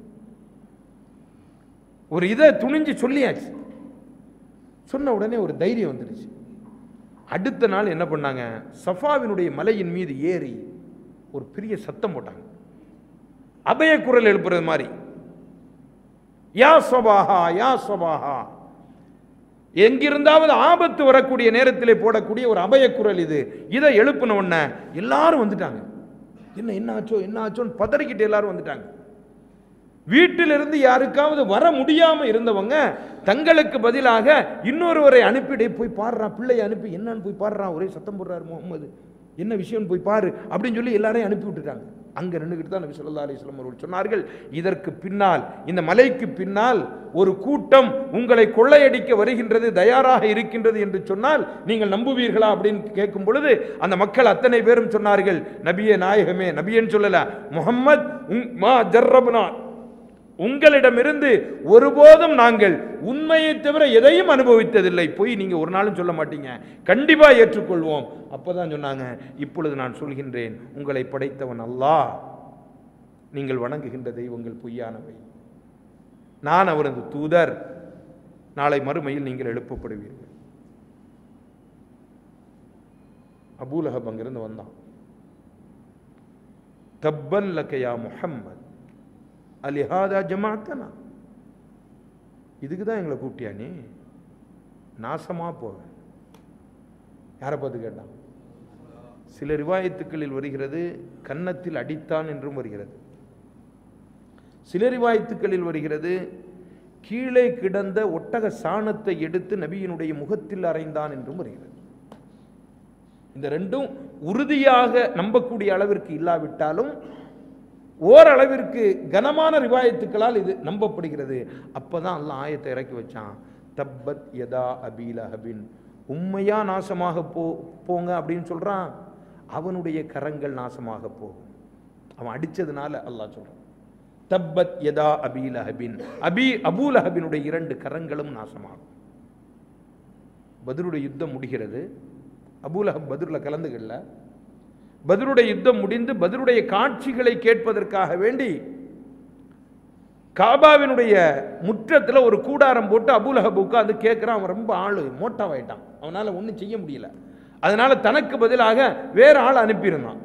A: ஒரு இதை துணிஞ்சு சொல்லியாச்சு சொன்ன உடனே ஒரு தைரியம் வந்துடுச்சு அடுத்த நாள் என்ன பண்ணாங்க சஃபாவினுடைய மலையின் மீது ஏறி ஒரு பெரிய சத்தம் போட்டாங்க அபய குரல் எழுப்புறது மாதிரி யா சபாஹா யா சபாஹா எங்கிருந்தாவது ஆபத்து வரக்கூடிய நேரத்திலே போடக்கூடிய ஒரு அபய குரல் இது இதை எழுப்பின உடனே எல்லாரும் வந்துட்டாங்க என்ன என்ன ஆச்சோ என்ன ஆச்சோன்னு பதறிக்கிட்டு எல்லாரும் வந்துட்டாங்க வீட்டிலிருந்து யாருக்காவது வர முடியாம இருந்தவங்க தங்களுக்கு பதிலாக இன்னொருவரை அனுப்பிடே போய் பாடுறா பிள்ளையை அனுப்பி என்னன்னு போய் பாடுறான் ஒரே சத்தம் போடுறாரு முகமது என்ன விஷயம் போய் பாரு அப்படின்னு சொல்லி எல்லாரையும் அனுப்பி விட்டுட்டாங்க அங்க நின்றுக்கிட்டு தான் நபி ஸல்லல்லாஹு அலைஹி வஸல்லம் அவர்கள் சொன்னார்கள் இதற்கு பின்னால் இந்த மலைக்கு பின்னால் ஒரு கூட்டம் உங்களை கொள்ளையடிக்க வருகின்றது தயாராக இருக்கின்றது என்று சொன்னால் நீங்கள் நம்புவீர்களா அப்படின்னு கேட்கும் பொழுது அந்த மக்கள் அத்தனை பேரும் சொன்னார்கள் நபியே நாயகமே நபியேன்னு சொல்லல முஹம்மத் உம் மா ஜர்ரப்னா உங்களிடமிருந்து ஒருபோதும் நாங்கள் உண்மையை தவிர எதையும் அனுபவித்ததில்லை போய் நீங்க ஒரு நாளும் சொல்ல மாட்டீங்க கண்டிப்பா ஏற்றுக்கொள்வோம் அப்பதான் சொன்னாங்க இப்பொழுது நான் சொல்கின்றேன் உங்களை படைத்தவன் அல்லாஹ் நீங்கள் வணங்குகின்ற தெய்வங்கள் பொய்யானவை நான் அவரது தூதர் நாளை மறுமையில் நீங்கள் எழுப்பப்படுவீர்கள் அபூலஹப் அங்கிருந்து வந்தான் தப்பன் லக்கயா முஹம்மத் அலிஹாதா ஜமாத்தனா இதுக்கு தான் எங்களை கூப்பிட்டியா நீ நாசமா போவேன் யாரை பார்த்து கேட்டான் சில ரிவாயத்துக்களில் வருகிறது கன்னத்தில் அடித்தான் என்றும் வருகிறது சில ரிவாயத்துக்களில் வருகிறது கீழே கிடந்த ஒட்டக சாணத்தை எடுத்து நபியினுடைய முகத்தில் அறைந்தான் என்றும் வருகிறது இந்த ரெண்டும் உறுதியாக நம்பக்கூடிய அளவிற்கு இல்லாவிட்டாலும் ஓரளவிற்கு கனமான ரிவாயத்துக்களால் இது நம்பப்படுகிறது அப்பதான் அல்லாஹ் ஆயத்தை இறக்கி வச்சான் தப்பத் யதா அபீலஹபின் உண்மையா நாசமாக போ போங்க அப்படின்னு சொல்றான் அவனுடைய கரங்கள் நாசமாக போகும் அவன் அடிச்சதுனால அல்லாஹ் சொல்றான் தப்பத் யதா அபீலஹபின் அபி அபூலஹபினுடைய இரண்டு கரங்களும் நாசமாகும் பத்ருடைய யுத்தம் முடிகிறது அபூலஹப் பத்ருல கலந்துகள்ல பத்ருடைய யுத்தம் முடிந்து பத்ருடைய காட்சிகளை கேட்பதற்காக வேண்டி காபாவினுடைய முற்றத்தில் ஒரு கூடாரம் போட்டு அபுலஹப் உட்காந்து கேட்குறான் அவன் ரொம்ப ஆளு மோட்டாவாயிட்டான் அவனால் ஒன்றும் செய்ய முடியல அதனால தனக்கு பதிலாக வேற ஆள் அனுப்பியிருந்தான்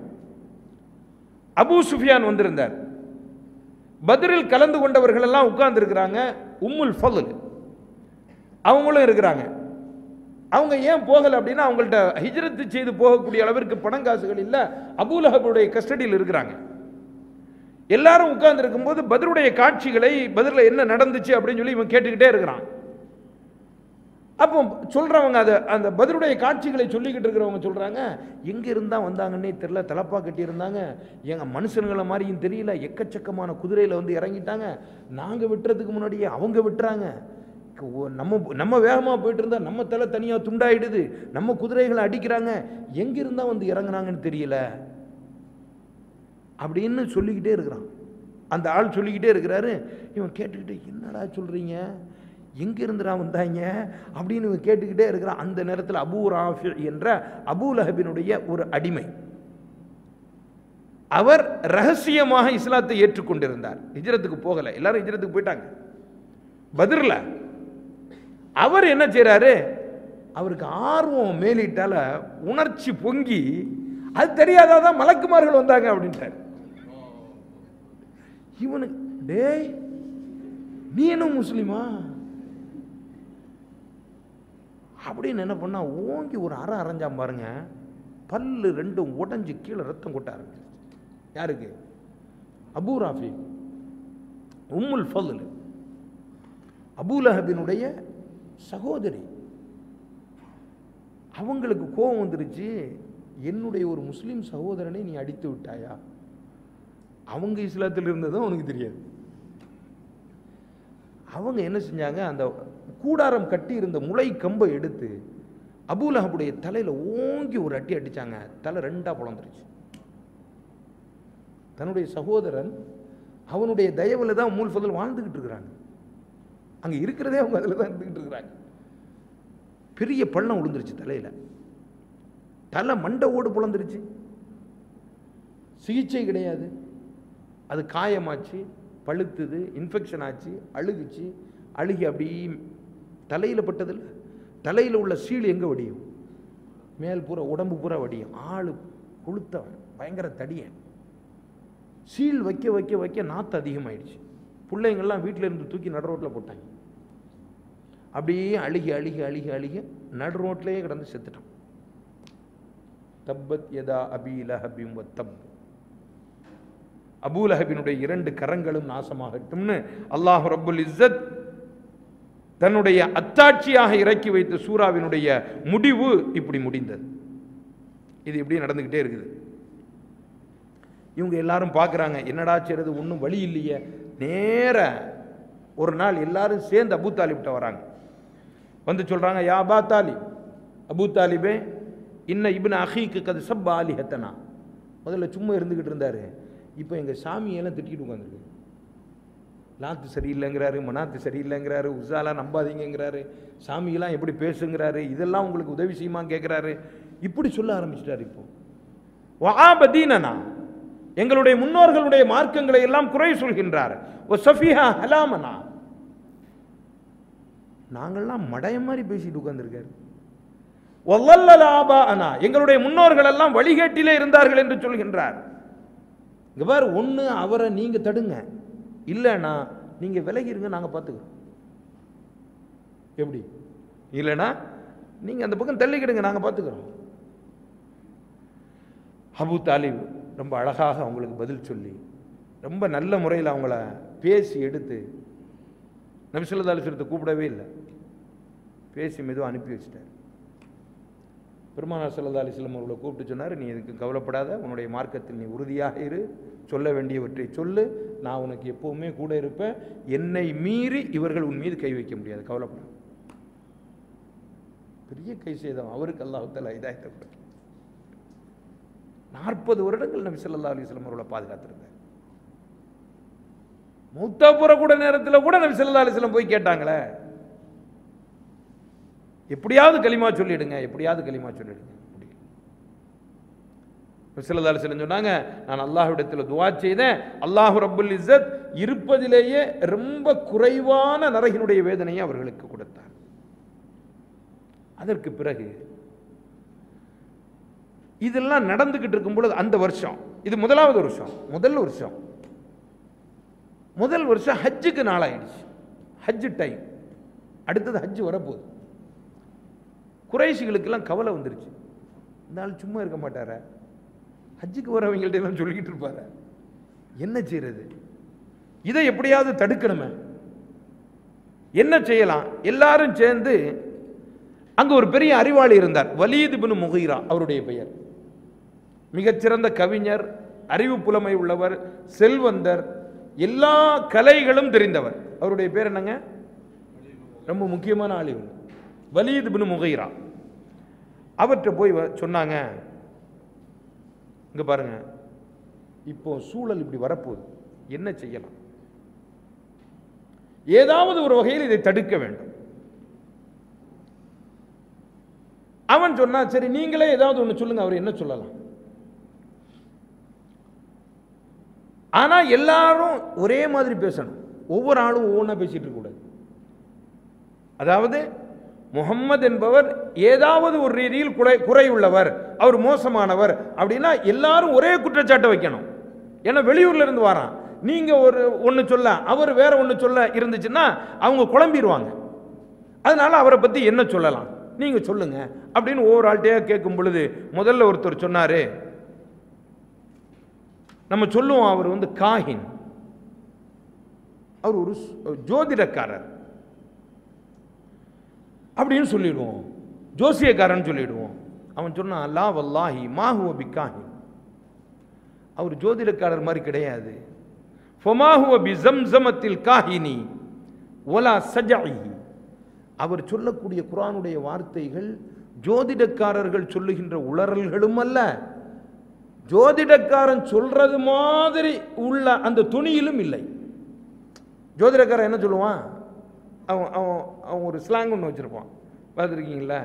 A: அபூ சுஃபியான் வந்திருந்தார் பத்ரில் கலந்து கொண்டவர்கள் எல்லாம் உட்கார்ந்து இருக்கிறாங்க உம்முல் ஃபதுல் அவங்களும் இருக்கிறாங்க அவங்க ஏன் போகலை அப்படின்னா அவங்கள்ட்ட ஹிஜ்ரத்து செய்து போகக்கூடிய அளவிற்கு பணம் காசுகள் இல்லை அபூலஹபுடைய கஸ்டடியில் இருக்கிறாங்க எல்லாரும் உட்கார்ந்து இருக்கும்போது பதிலுடைய காட்சிகளை பதிலில் என்ன நடந்துச்சு அப்படின்னு சொல்லி இவன் கேட்டுக்கிட்டே இருக்கிறான் அப்போ சொல்றவங்க அதை அந்த பதிலுடைய காட்சிகளை சொல்லிக்கிட்டு இருக்கிறவங்க சொல்றாங்க எங்க இருந்தா வந்தாங்கன்னே தெரியல தலப்பா கட்டி இருந்தாங்க எங்க மனுஷனுங்களை மாதிரியும் தெரியல எக்கச்சக்கமான குதிரையில வந்து இறங்கிட்டாங்க நாங்க விட்டுறதுக்கு முன்னாடியே அவங்க விட்டுறாங்க ஓ- நம்ம நம்ம வேகமாக போயிட்டு இருந்தா நம்ம தலை தனியாக துண்டாயிடுது நம்ம குதிரைகளை அடிக்கிறாங்க எங்க இருந்தா வந்து இறங்குனாங்கன்னு தெரியல அப்படின்னு சொல்லிக்கிட்டே இருக்கிறான் அந்த ஆள் சொல்லிக்கிட்டே இருக்கிறாரு இவன் கேட்டுக்கிட்டே என்னடா சொல்றீங்க எங்க இருந்துடா வந்தாங்க அப்படின்னு இவன் கேட்டுக்கிட்டே இருக்கிறான் அந்த நேரத்தில் அபூ ராஃபி என்ற அபூ லஹபினுடைய ஒரு அடிமை அவர் ரகசியமாக இஸ்லாத்தை ஏற்றுக்கொண்டிருந்தார் ஹிஜ்ரத்துக்கு போகல எல்லாரும் ஹிஜ்ரத்துக்கு போயிட்டாங்க பதிரில் அவர் என்ன செய்றாரு அவருக்கு ஆர்வம் மேலிட்டால உணர்ச்சி பொங்கி அது தெரியாதாதான் மலக்குமார்கள் வந்தாங்க அப்படின்ட்டார் இவனுக்கு டேய் நீ என்ன முஸ்லிமா அப்படின்னு என்ன பண்ணா ஓங்கி ஒரு அரை அரைஞ்சான் பாருங்க பல்லு ரெண்டும் உடைஞ்சு கீழே ரத்தம் கொட்ட ஆரம்பிச்சிருச்சு யாருக்கு அபூ ராஃபி உம்முல் ஃபதுல் அபூலஹபினுடைய சகோதரி அவங்களுக்கு கோபம் வந்துருச்சு என்னுடைய ஒரு முஸ்லீம் சகோதரனை நீ அடித்து விட்டாயா அவங்க இஸ்லாத்தில் இருந்ததும் உனக்கு தெரியாது அவங்க என்ன செஞ்சாங்க அந்த கூடாரம் கட்டி இருந்த முளை கம்பை எடுத்து அபூலஹபுடைய தலையில ஓங்கி ஒரு அடி அடிச்சாங்க தலை ரெண்டா புலந்துருச்சு தன்னுடைய சகோதரன் அவனுடைய தயவுல தான் மூல் ஃபதல் வாழ்ந்துகிட்டு இருக்கிறாங்க அங்க இருக்கிறதே அவங்க அதில் தான் இருந்துகிட்டு இருக்கிறாங்க பெரிய பள்ளம் விழுந்துருச்சு தலையில தலை மண்டை ஓடு புலந்துருச்சு சிகிச்சை கிடையாது அது காயமாச்சு பழுத்துது இன்ஃபெக்ஷன் ஆச்சு அழுகுச்சு அழுகி அப்படி தலையில் பட்டதில்ல தலையில் உள்ள சீல் எங்கே வடியும் மேல் பூரா உடம்பு பூரா வடியும் ஆள் கொளுத்தவன் பயங்கர தடியன் சீல் வைக்க வைக்க வைக்க நாத்து அதிகமாயிடுச்சு பிள்ளைங்கள்லாம் வீட்டில் இருந்து தூக்கி நடு ரோட்டில் போட்டாங்க அப்படியே அழுகி அழுகி அழுகி அழுகி நடு ரோட்லேயே கிடந்து செத்துட்டான் தப்பத் யதா அபி லஹபிம் வ தப் அபூலஹபினுடைய இரண்டு கரங்களும் நாசமாகட்டும்னு அல்லாஹ் ரப்புல் இஸ்ஸத் தன்னுடைய அத்தாட்சியாக இறக்கி வைத்த சூறாவினுடைய முடிவு இப்படி முடிந்தது இது இப்படி நடந்துக்கிட்டே இருக்குது இவங்க எல்லாரும் பார்க்குறாங்க என்னடா செய்றது ஒன்றும் வழி இல்லையே நேர ஒரு நாள் எல்லாரும் சேர்ந்து அபூ தாலிப்ட்ட வராங்க வந்து சொல்றாங்க யா அபா தாலிப் அபூ தாலிபே இன்ன இப்ன அஹீக்கு கது சப் ஆலிஹத்தனா முதல்ல சும்மா இருந்துக்கிட்டு இருந்தாரு இப்போ எங்கள் சாமியெல்லாம் திட்டிட்டு உட்காந்துருக்கு லாத்து சரியில்லைங்கிறாரு மனாத்து சரியில்லைங்கிறாரு உஸாலாம் நம்பாதீங்கங்கிறாரு சாமியெல்லாம் எப்படி பேசுங்கிறாரு இதெல்லாம் உங்களுக்கு உதவி செய்யுமான்னு கேட்குறாரு இப்படி சொல்ல ஆரம்பிச்சிட்டாரு இப்போ வஆபதீனனா எங்களுடைய முன்னோர்களுடைய மார்க்கங்களை எல்லாம் குறை சொல்கின்றார் ஒ சஃபியா ஹலாமனா நாங்கள்லாம் மடைய மாதிரி பேசிட்டு உட்கார்ந்திருக்காரு ஒல்லல்லாபானா எங்களுடைய முன்னோர்கள் எல்லாம் வழிகேட்டிலே இருந்தார்கள் என்று சொல்கின்றார் இங்க பாரு ஒண்ணு அவரை நீங்க தடுங்க இல்லைன்னா நீங்க விலகிருங்க நாங்க பார்த்துக்கிறோம் எப்படி இல்லைன்னா நீங்க அந்த பக்கம் தள்ளிக்கிடுங்க நாங்க பார்த்துக்கிறோம் அபு தாலிப் ரொம்ப அழகாக அவங்களுக்கு பதில் சொல்லி ரொம்ப நல்ல முறையில் அவங்கள பேசி எடுத்து நபிசுல்லா அலிஸ்வரத்தை கூப்பிடவே இல்லை பேசி மெதுவாக அனுப்பி வச்சிட்டார் பெருமானார் சல்லா அலிஸ்லம் அவர்களை கூப்பிட்டு சொன்னார் நீ இதுக்கு கவலைப்படாத உன்னுடைய மார்க்கத்தில் நீ உறுதியாக இரு சொல்ல வேண்டியவற்றை சொல்லு நான் உனக்கு எப்பவுமே கூட இருப்பேன் என்னை மீறி இவர்கள் உன் மீது கை வைக்க முடியாது கவலைப்படாத பெரிய கை செய்தோம் அவருக்கு அல்லாஹுத்தலா இதாயத்தை கொடுக்கும் நாற்பது வருடங்கள் நபி ஸல்லல்லாஹு அலைஹி வஸல்லம் அவர்களை பாதுகாத்திருந்தார் மூத்தாப்புற கூட நேரத்தில் கூட நபி ஸல்லல்லாஹு அலைஹி வஸல்லம் போய் கேட்டாங்களே எப்படியாவது களிமா சொல்லிடுங்க எப்படியாவது களிமா சொல்லிடுங்க முடியல. நபி ஸல்லல்லாஹு அலைஹி வஸல்லம் சொன்னாங்க நான் அல்லாஹ்விடத்தில் துஆ செய்தேன் அல்லாஹ் ரப்புல் இஸ்ஸத் இருப்பதிலேயே ரொம்ப குறைவான நரகினுடைய வேதனையை அவர்களுக்கு கொடுத்தார் அதற்கு பிறகு இதெல்லாம் நடந்துகிட்டு இருக்கும் பொழுது அந்த வருஷம் இது முதலாவது வருஷம் முதல் வருஷம் முதல் வருஷம் ஹஜ்ஜுக்கு நாளாயிடுச்சு ஹஜ்ஜு டைம் அடுத்தது ஹஜ்ஜு வரப்போகுது குறைசிகளுக்கெல்லாம் கவலை வந்துருச்சு இந்த ஆள் சும்மா இருக்க மாட்டாரா ஹஜ்ஜுக்கு வரவங்கள்ட்ட எல்லாம் சொல்லிக்கிட்டு இருப்பாரு என்ன செய்யறது இதை எப்படியாவது தடுக்கணுமே என்ன செய்யலாம் எல்லாரும் சேர்ந்து அங்க ஒரு பெரிய அறிவாளி இருந்தார் வலீது பின் முகீரா அவருடைய பெயர் மிகச்சிறந்த கவிஞர் அறிவு புலமை உள்ளவர் செல்வந்தர் எல்லா கலைகளும் தெரிந்தவர் அவருடைய பேர் என்னங்க ரொம்ப முக்கியமான ஆள் இவர் வலீது பின் முகீரா அவர்கிட்ட போய் வ- சொன்னாங்க இங்க பாருங்க இப்போ சூழல் இப்படி வரப்போகுது என்ன செய்யலாம் ஏதாவது ஒரு வகையில் இதை தடுக்க வேண்டும் அவன் சொன்னா சரி நீங்களே ஏதாவது ஒன்று சொல்லுங்க அவர் என்ன சொல்லலாம் ஆனா எல்லாரும் ஒரே மாதிரி பேசணும் ஒவ்வொரு ஆளும் ஒவ்வொன்றா பேசிட்டு இருக்க கூடாது அதாவது முகம்மது என்பவர் ஏதாவது ஒரு ரீதியில் குறை குறையுள்ளவர் அவர் மோசமானவர் அப்படின்னா எல்லாரும் ஒரே குற்றச்சாட்டை வைக்கணும் ஏன்னா வெளியூர்ல இருந்து வரான் நீங்க ஒரு ஒன்று சொல்ல அவர் வேற ஒன்று சொல்ல இருந்துச்சுன்னா அவங்க குழம்பிடுவாங்க அதனால அவரை பத்தி என்ன சொல்லலாம் நீங்க சொல்லுங்க அப்படின்னு ஒவ்வொரு ஆள்கிட்டயா கேட்கும் பொழுது முதல்ல ஒருத்தர் சொன்னாரு நம்ம சொல்லுவோம் அவர் வந்து காஹின் அவர் ஒரு சு- ஜோதிடக்காரர் அப்படின்னு சொல்லிடுவோம் ஜோசியக்காரன் சொல்லிடுவோம் அவன் சொன்னான் அல்லா வல்லாஹி மாஹுவ பிக்காஹின் அவர் ஜோதிடக்காரர் மாதிரி கிடையாது ஃபமாஹுவ பி ஜம்சமத்தில் காஹினி ஒலா சஜாஹி அவர் சொல்லக்கூடிய குர்ஆனுடைய வார்த்தைகள் ஜோதிடக்காரர்கள் சொல்லுகின்ற உளறல்களும் அல்ல ஜோதிடக்காரன் சொல்றது மாதிரி உள்ள அந்த துணியிலும் இல்லை ஜோதிடக்காரன் என்ன சொல்லுவான் அவன் அவன் அவன் ஒரு ஸ்லாங் ஒன்று வச்சுருப்பான் பார்த்துருக்கீங்களா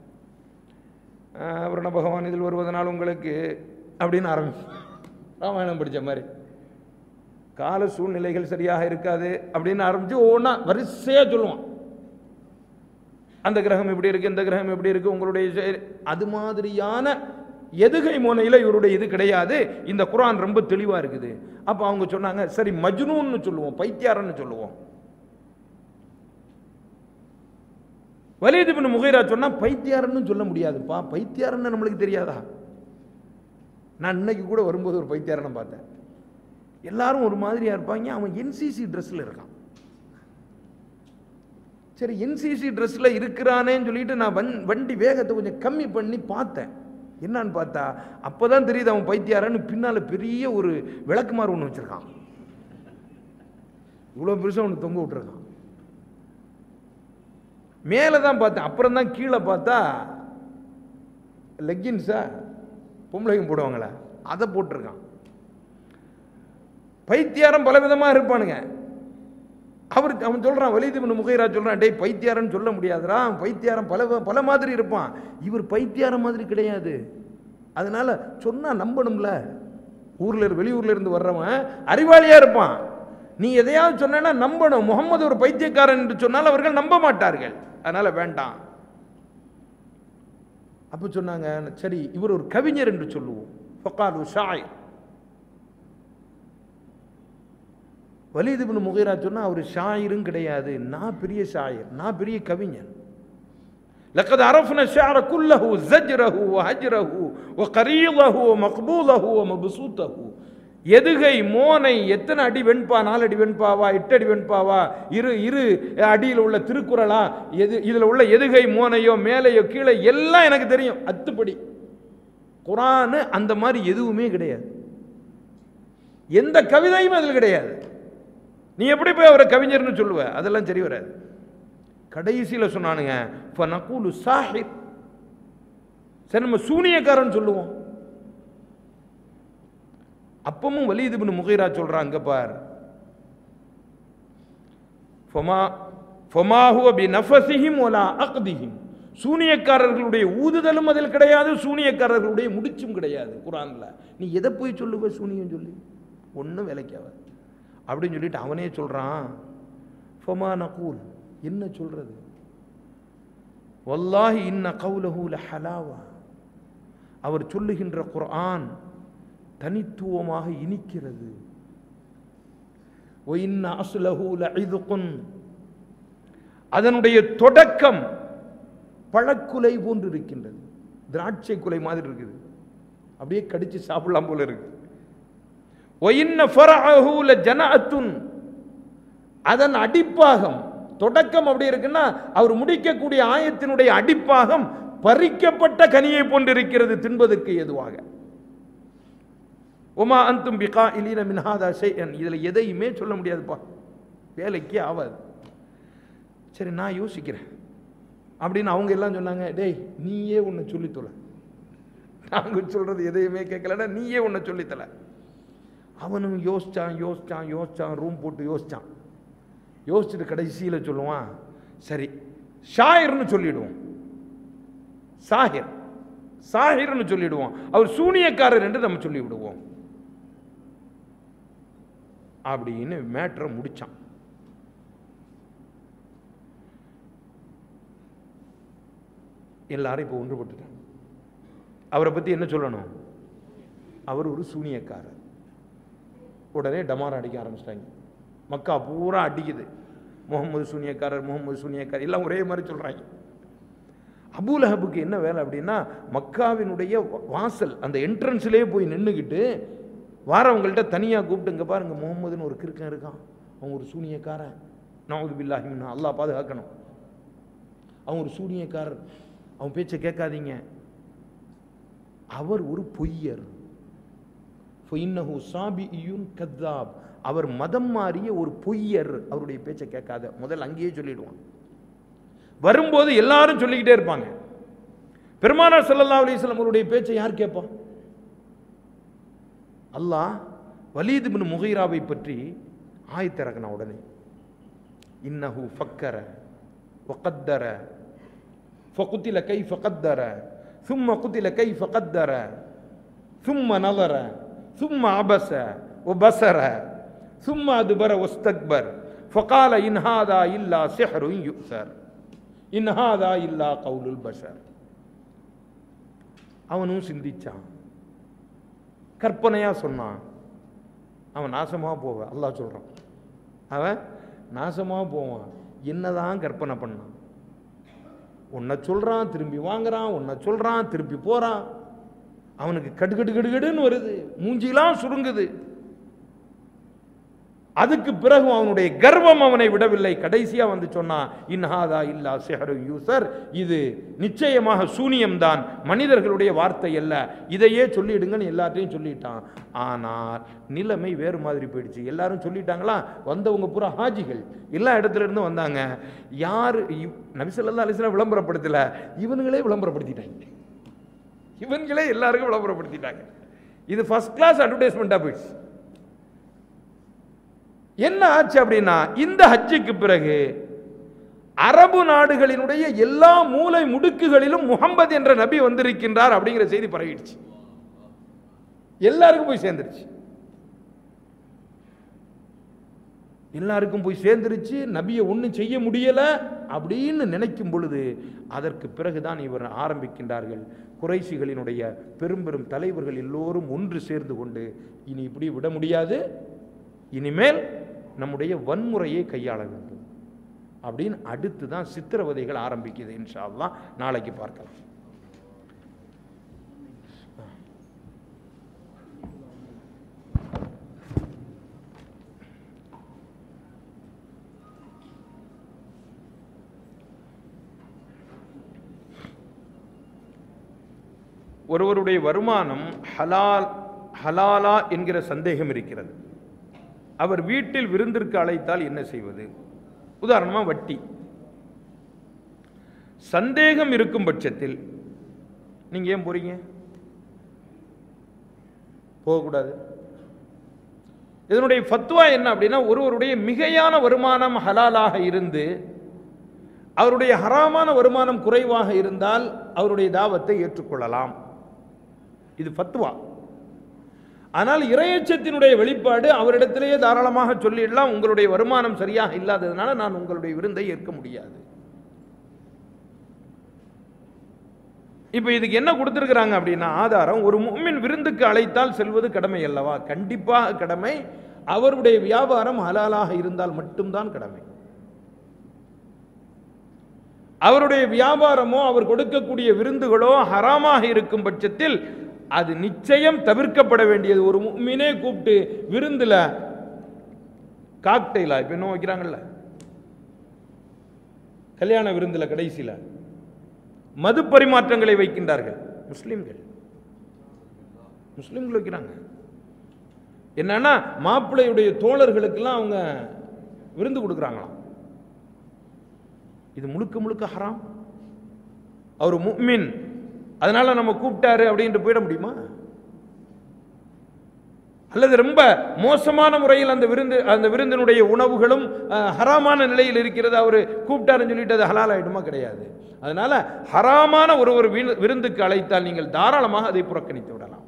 A: வருண பகவான் இதில் வருவதனால் உங்களுக்கு அப்படின்னு ஆரம்பிப்பான் ராமாயணம் படித்த மாதிரி கால சூழ்நிலைகள் சரியாக இருக்காது அப்படின்னு ஆரம்பித்து ஒவ்வொன்றா வரிசையாக சொல்லுவான் அந்த கிரகம் எப்படி இருக்கு இந்த கிரகம் எப்படி இருக்கு உங்களுடைய செ- அது மாதிரியான எதுகை மோனையில் இவருடைய இது கிடையாது இந்த குர்ஆன் ரொம்ப தெளிவாக இருக்குது அப்போ அவங்க சொன்னாங்க சரி மஜ்னூன்னு சொல்லுவோம் பைத்தியாரன்னு சொல்லுவோம் வலீத் இப்னு முகைரா சொன்னா பைத்தியாரன்னு சொல்ல முடியாதுப்பா பைத்தியாரன்னு நம்மளுக்கு தெரியாதா நான் இன்னைக்கு கூட வரும்போது ஒரு பைத்தியாரனை பார்த்தேன் எல்லாரும் ஒரு மாதிரியா இருப்பாங்க அவன் என்சிசி ட்ரெஸ்ல இருக்கான் சரி என்சிசி ட்ரெஸ்ல இருக்கிறானேன்னு சொல்லிட்டு நான் வண் வண்டி வேகத்தை கொஞ்சம் கம்மி பண்ணி பார்த்தேன் என்னன்னு பார்த்தா அப்பதான் தெரியுது அவன் பைத்தியாரன்னு பின்னால பெரிய ஒரு விளக்குமாறு ஒன்று வச்சிருக்கான் இவ்வளோ பெருசாக ஒன்று தொங்க விட்டுருக்கான் மேலே தான் பார்த்தேன் அப்புறம் தான் கீழே பார்த்தா லெக்கின்ஸா பொம்பளைங்க போடுவாங்களே அதை போட்டிருக்கான் பைத்தியாரம் பலவிதமாக இருப்பானுங்க அவர் அவன் சொல்றான் வலிதிபன் முகைரா சொல்றான் டேய் பைத்தியாரன்னு சொல்ல முடியாதுடா அவன் பைத்தியாரம் பல பல மாதிரி இருப்பான் இவர் பைத்தியாரம் மாதிரி கிடையாது அதனால சொன்னா நம்பணும்ல ஊர்ல இரு- வெளியூர்ல இருந்து வர்றவன் அறிவாளியா இருப்பான் நீ எதையாவது சொன்னா நம்பணும் முகமது ஒரு பைத்தியக்காரன் என்று சொன்னால் அவர்கள் நம்ப மாட்டார்கள் அதனால வேண்டாம் அப்ப சொன்னாங்க சரி இவர் ஒரு கவிஞர் என்று சொல்லுவோம் ஃபகாலு ஷாயிர் வலீத் இப்னு முகைரா சொன்னா அவர் ஷாயிரும் கிடையாது நான் பெரிய ஷாயிர் நான் பெரிய கவிஞன் لقد عرفنا الشعر كله زجره وهجره وقريضه ومقبوله ومبسوطه எதுகை மோனை எத்தனை அடி வெண்பா நாலு அடி வெண்பாவா எட்டு அடி வெண்பாவா இரு இரு அடியில் உள்ள திருக்குறளா எது இதில் உள்ள எதுகை மோனையோ மேலேயோ கீழே எல்லாம் எனக்கு தெரியும் அத்துப்படி குரானு அந்த மாதிரி எதுவுமே கிடையாது எந்த கவிதையும் அதில் கிடையாது நீ எப்படி போய் அவரை கவிஞர்னு சொல்லுவ அதெல்லாம் சரி வராது கடைசியில் சொன்னானுங்க இப்போ நக்கூலு சாஹிர் சரி நம்ம சூனியக்காரன் சொல்லுவோம் அப்பமும் வலீத் இப்னு முகைரா சொல்றான் அங்க பார் ஃபமா ஃபமா ஹுவ பி நஃபஸிஹிம் வலா அக்திஹிம் சூனியக்காரர்களுடைய ஊதுதலும் அதில் கிடையாது சூனியக்காரர்களுடைய முடிச்சும் கிடையாது குரான்ல நீ எதை போய் சொல்லுவ சூனியம் சொல்லி ஒன்றும் வேலைக்காவது அப்படின்னு சொல்லிட்டு அவனே சொல்றான் ஃபமா நகூல் என்ன சொல்றது வல்லாஹி இன்ன கவுலஹு லஹலாவா அவர் சொல்லுகின்ற குர்ஆன் தனித்துவமாக இனிக்கிறது وَإِنَّ أَصْلَهُ لَعِذْقٌ அதனுடைய தொடக்கம் பழக்குலை போன்று இருக்கின்றது திராட்சை குலை மாதிரி இருக்குது அப்படியே கடிச்சு சாப்பிடலாம் போல இருக்கு ஒயின்ன ஃபரஅஹு லஜனஅத்துன் அதன் அடிப்பாகம் தொடக்கம் அப்படி இருக்குன்னா அவர் முடிக்கக்கூடிய ஆயத்தினுடைய அடிப்பாகம் பறிக்கப்பட்ட கனியை போன்றிருக்கிறது தின்பதற்கு ஏதுவாக உமா அந்தும் பிகா இலீன மின்ஹாதா ஷைஅன் இதில் எதையுமே சொல்ல முடியாதுப்பா வேலைக்கே ஆகாது சரி நான் யோசிக்கிறேன் அப்படின்னு அவங்க எல்லாம் சொன்னாங்க டேய் நீயே உன்னை சொல்லித்தொல நாங்கள் சொல்றது எதையுமே கேட்கலன்னா நீயே உன்னை சொல்லித்தல அவனும் யோசிச்சான் யோசிச்சான் யோசிச்சான் ரூம் போட்டு யோசிச்சான் யோசிச்சுட்டு கடைசியில் சொல்லுவான் சரி ஷாயர்னு சொல்லிடுவோம் சாஹிர் சாஹிர்னு சொல்லிடுவோம் அவர் சூனியக்காரர் என்று நம்ம சொல்லி விடுவோம் அப்படின்னு மேட்ரை முடிச்சான் எல்லாரும் இப்போ ஒன்றுபட்டுட்டாங்க அவரை பற்றி என்ன சொல்லணும் அவர் ஒரு சூனியக்காரர் உடனே டமாரம் அடிக்க ஆரம்பிச்சிட்டாங்க மக்கா பூரா அடிக்குது முகமது சூனியக்காரர் முகமது சூனியக்காரர் எல்லாம் ஒரே மாதிரி சொல்கிறாங்க அபூலஹபுக்கு என்ன வேலை அப்படின்னா மக்காவினுடைய வா- வாசல் அந்த என்ட்ரன்ஸ்லேயே போய் நின்றுக்கிட்டு வாரவங்கள்ட்ட தனியாக கூப்பிட்டு இங்க பாருங்க முகமதுன்னு ஒரு கிறுக்கன் இருக்கான் அவன் ஒரு சூனியக்காரன் நவுது பில்லாஹி மின்னா அல்லாஹ் பாதுகாக்கணும் அவன் ஒரு சூனியக்காரர் அவன் பேச்சை கேட்காதீங்க அவர் ஒரு பொய்யர் ஃபைன்னஹு சாபிஇயுன் கத்தாப் அவர் மதம் மாறிய ஒரு பொய்யர் அவருடைய பேச்சை கேட்காத முதல்ல அங்கேயே சொல்லிடுவான் வரும்போது எல்லாரும் சொல்லிக்கிட்டே இருப்பாங்க பெருமானார் ஸல்லல்லாஹு அலைஹி வஸல்லம் அவருடைய பேச்சை யார் கேட்பா அல்லாஹ் வலீத் இப்னு முகைராவை பற்றி ஆயத்திறக்கின உடனே இன்னஹு ஃபக்கர வகத்தர فقتل كيف قدر ثم قتل كيف قدر ثم نظر ثم عبس وبصر ثم أدبر واستكبر فقال إن هذا إلا سحر يؤثر إن هذا إلا قول البشر அவனும் சிந்திச்சான் கற்பனையா சொன்னான் அவன் நாசமா போவான் அல்லாஹ் சொல்றான் அவன் நாசமா போவான் என்னதான் கற்பனை பண்ணான் உன்னை சொல்றான் திரும்பி வாங்குறான் உன்னை சொல்றான் திருப்பி போறான் அவனுக்கு கடுகடு கடுகடுன்னு வருது மூஞ்சிலாம் சுருங்குது அதுக்கு பிறகு அவனுடைய கர்வம் அவனை விடவில்லை கடைசியா வந்து சொன்னான் இன்ஹாதா இல்லா சிஹரு யூசர் இது நிச்சயமாக சூனியம்தான் மனிதர்களுடைய வார்த்தை அல்ல இதையே சொல்லிடுங்கன்னு எல்லாத்தையும் சொல்லிட்டான் ஆனால் நிலைமை வேறு மாதிரி போயிடுச்சு எல்லாரும் சொல்லிட்டாங்களா வந்தவங்க பூரா ஹாஜிகள் எல்லா இடத்துல இருந்து வந்தாங்க யார் நபிசல்லா அலிஸ்லாம் விளம்பரப்படுத்தல இவனுங்களே விளம்பரப்படுத்திட்டாங்க இவன்களே எல்லாருக்கும் விளம்பரப்படுத்திட்டாங்க இது ஃபர்ஸ்ட் கிளாஸ் அட்வர்டைஸ்மெண்ட்டாக போயிடுச்சு என்ன ஆச்சு அப்படின்னா இந்த ஹஜ்ஜுக்கு பிறகு அரபு நாடுகளினுடைய எல்லா மூலை முடுக்குகளிலும் முகம்மது என்ற நபி வந்திருக்கின்றார் அப்படிங்கிற செய்தி பரவிடுச்சு எல்லாருக்கும் போய் சேர்ந்துருச்சு எல்லாருக்கும் போய் சேர்ந்துருச்சு நபியை ஒன்றும் செய்ய முடியல அப்படின்னு நினைக்கும் பொழுது அதற்கு பிறகுதான் இவர் ஆரம்பிக்கின்றார்கள் குறைசிகளினுடைய பெரும் பெரும் தலைவர்கள் எல்லோரும் ஒன்று சேர்ந்து கொண்டு இனி இப்படி விட முடியாது இனிமேல் நம்முடைய வன்முறையை கையாள வேண்டும் அப்படின்னு அடுத்து தான் சித்திரவதைகள் ஆரம்பிக்குது இன்ஷா அல்லாஹ் நாளைக்கு பார்க்கலாம் ஒருவருடைய வருமானம் ஹலால் ஹலாலா என்கிற சந்தேகம் இருக்கிறது அவர் வீட்டில் விருந்திற்கு அழைத்தால் என்ன செய்வது உதாரணமா வட்டி சந்தேகம் இருக்கும் பட்சத்தில் நீங்க ஏன் போறீங்க போகக்கூடாது இதனுடைய ஃபத்வா என்ன அப்படின்னா ஒருவருடைய மிகையான வருமானம் ஹலாலாக இருந்து அவருடைய ஹராமான வருமானம் குறைவாக இருந்தால் அவருடைய தாவத்தை ஏற்றுக்கொள்ளலாம் இது ஃபத்வா ஆனால் இரையச்சத்தினுடைய வெளிப்பாடு அவரிடத்திலேயே தாராளமாக சொல்லிடலாம் உங்களுடைய வருமானம் சரியாக இல்லாததுனால நான் உங்களுடைய விருந்தை ஏற்க முடியாது இப்போ இதுக்கு என்ன கொடுத்துருக்குறாங்க அப்படின்னா ஆதாரம் ஒரு மும்மின் விருந்துக்கு அழைத்தால் செல்வது கடமை அல்லவா கண்டிப்பாக கடமை அவருடைய வியாபாரம் ஹலாலாக இருந்தால் மட்டும்தான் கடமை அவருடைய வியாபாரமோ அவர் கொடுக்கக்கூடிய விருந்துகளோ ஹராமாக இருக்கும் பட்சத்தில் அது நிச்சயம் தவிர்க்கப்பட வேண்டியது ஒரு மும்மினே கூப்பிட்டு விருந்துல காக்டெயிலா இப்ப என்ன வைக்கிறாங்கல்ல கல்யாண விருந்துல கடைசியில மது பரிமாற்றங்களை வைக்கின்றார்கள் முஸ்லிம்கள் முஸ்லிம்கள் வைக்கிறாங்க என்னன்னா மாப்பிள்ளையுடைய தோழர்களுக்கெல்லாம் அவங்க விருந்து கொடுக்குறாங்களாம் இது முழுக்க முழுக்க ஹராம் அவர் முக்மின் அதனால நம்ம கூப்பிட்டாரு அப்படின்ட்டு போயிட முடியுமா அல்லது ரொம்ப மோசமான முறையில் அந்த விருந்து அந்த விருந்தினுடைய உணவுகளும் அஹ், ஹராமான நிலையில் இருக்கிறது அவர் கூப்பிட்டாருன்னு சொல்லிட்டு அது ஹலால் ஆயிடுமா கிடையாது அதனால ஹராமான ஒரு ஒரு விரு- விருந்துக்கு அழைத்தால் நீங்கள் தாராளமாக அதை புறக்கணித்து விடலாம்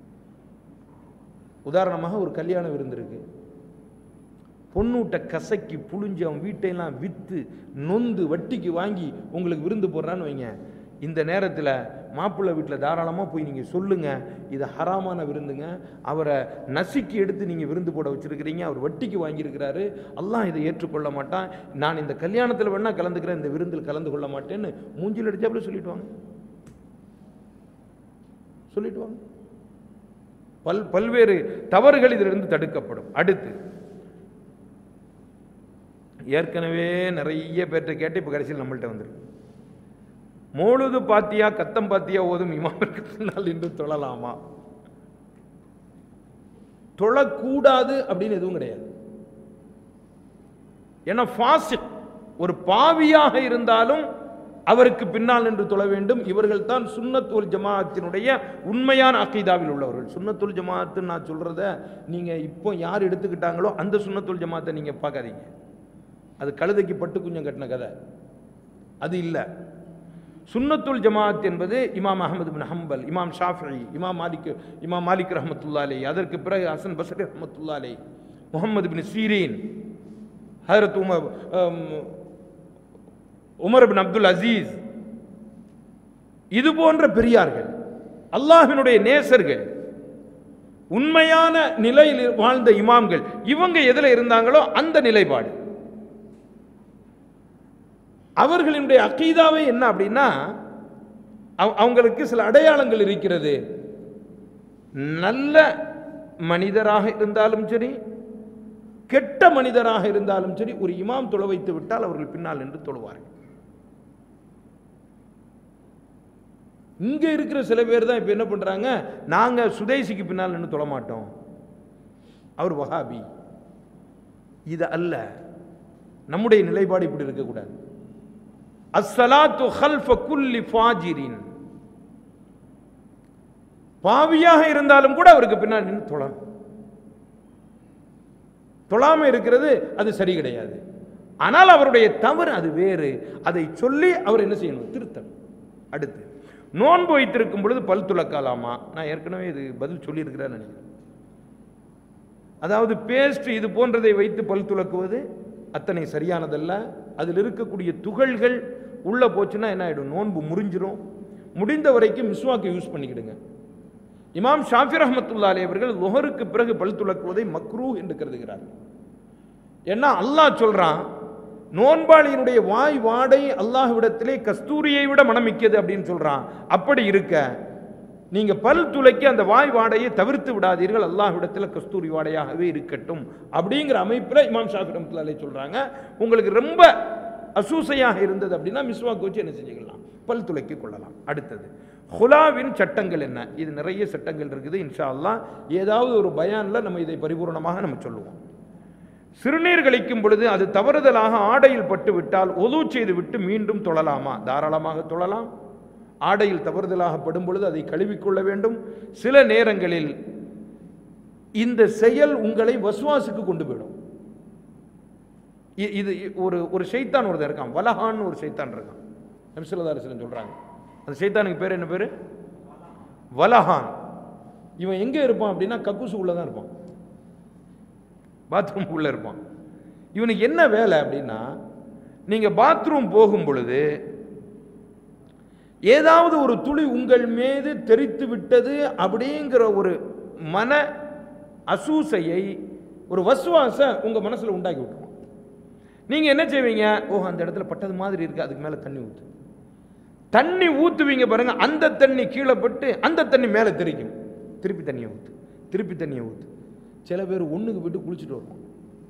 A: உதாரணமாக ஒரு கல்யாண விருந்து இருக்கு பொண்ணூட்ட கசக்கி புழிஞ்சு அவன் வீட்டையெல்லாம் விற்று நொந்து வட்டிக்கு வாங்கி உங்களுக்கு விருந்து போடுறான்னு வைங்க இந்த நேரத்தில் மாப்பிள்ளை வீட்டில் தாராளமாக போய் நீங்கள் சொல்லுங்கள் இது ஹராமான விருந்துங்க அவரை நசுக்கி எடுத்து நீங்கள் விருந்து போட வச்சிருக்கிறீங்க அவர் வட்டிக்கு வாங்கியிருக்கிறாரு அல்லாஹ் இதை ஏற்றுக்கொள்ள மாட்டான் நான் இந்த கல்யாணத்தில் வேணா கலந்துக்கிறேன் இந்த விருந்தில் கலந்து கொள்ள மாட்டேன்னு மூஞ்சில் அடிச்சாப்புல சொல்லிட்டு வாங்க சொல்லிட்டு வாங்க பல் பல்வேறு தவறுகள் இதிலிருந்து தடுக்கப்படும் அடுத்து ஏற்கனவே நிறைய பேர்கிட்ட கேட்டு இப்போ கடைசியில் நம்மள்ட்ட வந்துருக்கு மோழுது பாத்தியா கத்தம் பாத்தியா ஓதும் இமாமிற்கு பின்னால் என்று தொழலாமா தொழக்கூடாது அப்படின்னு எதுவும் கிடையாது ஏன்னா ஃபாசிக் ஒரு பாவியாக இருந்தாலும் அவருக்கு பின்னால் என்று தொழ வேண்டும் இவர்கள் தான் சுன்னத்துல் ஜமாஅத்தினுடைய உண்மையான அக்கீதாவில் உள்ளவர்கள் சுன்னத்துல் ஜமாஅத்துன்னு நான் சொல்றத நீங்க இப்போ யார் எடுத்துக்கிட்டாங்களோ அந்த சுன்னத்துல் ஜமாத்தை நீங்க பார்க்காதீங்க அது கழுதைக்கு பட்டு குஞ்சம் கட்டின கதை அது இல்லை சுன்னத்துல் ஜமாஅத் என்பது இமாம் அகமது பின் ஹம்பல் இமாம் ஷாஃபி இமாம் மாலிக் இமாம் மாலிக் ரஹமத்துல்லா அலை அதற்கு பிறகு ஹசன் பசரி ரஹமத்துல்லா அலை முகமது பின் சீரீன் ஹரத் உமர் அம், உமர் பின் அப்துல் அசீஸ் இது போன்ற பெரியார்கள் அல்லாஹ்வினுடைய நேசர்கள் உண்மையான நிலையில் வாழ்ந்த இமாம்கள் இவங்க எதுல இருந்தாங்களோ அந்த நிலைப்பாடு அவர்களினுடைய அக்கீதாவே என்ன அப்படின்னா அவ- அவங்களுக்கு சில அடையாளங்கள் இருக்கிறது நல்ல மனிதராக இருந்தாலும் சரி கெட்ட மனிதராக இருந்தாலும் சரி ஒரு இமாம் தொழ வைத்து விட்டால் அவர்கள் பின்னால் நின்று தொழுவார்கள் இங்க இருக்கிற சில பேர் தான் இப்ப என்ன பண்றாங்க நாங்க சுதேசிக்கு பின்னால் நின்று தொழ மாட்டோம் அவர் வஹாபி இது அல்ல நம்முடைய நிலைப்பாடு இப்படி இருக்கக்கூடாது அஸ்ஸலாத்து ஹல்ஃப குல்லி ஃபாஜிரின் பாவியாக இருந்தாலும் கூட அவருக்கு பின்னால் நின்று தொழணும் தொழாம இருக்கிறது அது சரி கிடையாது ஆனால் அவருடைய தவறு அது வேறு அதை சொல்லி அவர் என்ன செய்யணும் திருத்தணும் அடுத்து நோன்பு வைத்திருக்கும் பொழுது பல் துலக்கலாமா நான் ஏற்கனவே இது பதில் சொல்லியிருக்கிறேன்னு நினைக்கிறேன் அதாவது பேஸ்ட் இது போன்றதை வைத்து பல் துலக்குவது அத்தனை சரியானதல்ல அதில் இருக்கக்கூடிய துகள்கள் உள்ள போச்சுன்னா என்ன ஆயிடும் நோன்பு முறிஞ்சிரும் முடிந்த வரைக்கும் மிஸ்வாக்கு யூஸ் பண்ணிக்கிடுங்க இமாம் ஷாஃபி ரஹமத்துல்லா அலி அவர்கள் லுஹருக்கு பிறகு பல் துலக்குவதை மக்ரூ என்று கருதுகிறார்கள் ஏன்னா அல்லாஹ் சொல்றான் நோன்பாளியினுடைய வாய் வாடை அல்லாஹ்விடத்திலே கஸ்தூரியை விட மனமிக்கது அப்படின்னு சொல்றான் அப்படி இருக்க நீங்க பல் துளைக்கு அந்த வாய் வாடையை தவிர்த்து விடாதீர்கள் அல்லாஹ்விடத்தில் கஸ்தூரி வாடையாகவே இருக்கட்டும் அப்படிங்கிற அமைப்பில் இமாம் ஷாஃபி ரஹமத்துல்லா அலைஹி சொல்றாங்க உங்களுக்கு ரொம்ப அசூசையாக இருந்தது அப்படின்னா மிஸ்வாக்கு வச்சு என்ன செஞ்சுக்கலாம் பல் துளைக்கு கொள்ளலாம் அடுத்தது ஹுலாவின் சட்டங்கள் என்ன இது நிறைய சட்டங்கள் இருக்குது இன்ஷா அல்லாஹ் ஏதாவது ஒரு பயான்ல நம்ம இதை பரிபூர்ணமாக நம்ம சொல்லுவோம் சிறுநீர் கழிக்கும் பொழுது அது தவறுதலாக ஆடையில் பட்டு விட்டால் ஒது செய்து விட்டு மீண்டும் தொழலாமா தாராளமாக தொழலாம் ஆடையில் தவறுதலாக படும் பொழுது அதை கழுவிக்கொள்ள வேண்டும் சில நேரங்களில் இந்த செயல் உங்களை வசுவாசுக்கு கொண்டு போயிடும் இ- இது ஒரு ஒரு ஷைத்தான் ஒருத்தன் இருக்கான் வலஹான்னு ஒரு ஷைத்தான் இருக்கான் நபிசுல்லா சொல்றாங்க அந்த ஷைத்தானுக்கு பேர் என்ன பேரு வலஹான் இவன் எங்க இருப்பான் அப்படின்னா கக்கூசு உள்ள தான் இருப்பான் பாத்ரூம் உள்ள இருப்பான் இவனுக்கு என்ன வேலை அப்படின்னா நீங்க பாத்ரூம் போகும் பொழுது ஏதாவது ஒரு துளி உங்கள் மீது தெரித்து விட்டது அப்படிங்கிற ஒரு மன அசூசையை ஒரு வசுவாச உங்க மனசுல உண்டாக்கி விட்டுருவான் நீங்க என்ன செய்வீங்க ஓ அந்த இடத்துல பட்டது மாதிரி இருக்கு அதுக்கு மேல தண்ணி ஊத்து தண்ணி ஊத்துவீங்க பாருங்க அந்த தண்ணி கீழே பட்டு அந்த தண்ணி மேலே தெரிக்கும் திருப்பி தண்ணியை ஊத்து திருப்பி தண்ணியை ஊத்து சில பேர் ஒண்ணுக்கு போயிட்டு குளிச்சுட்டு வருவான்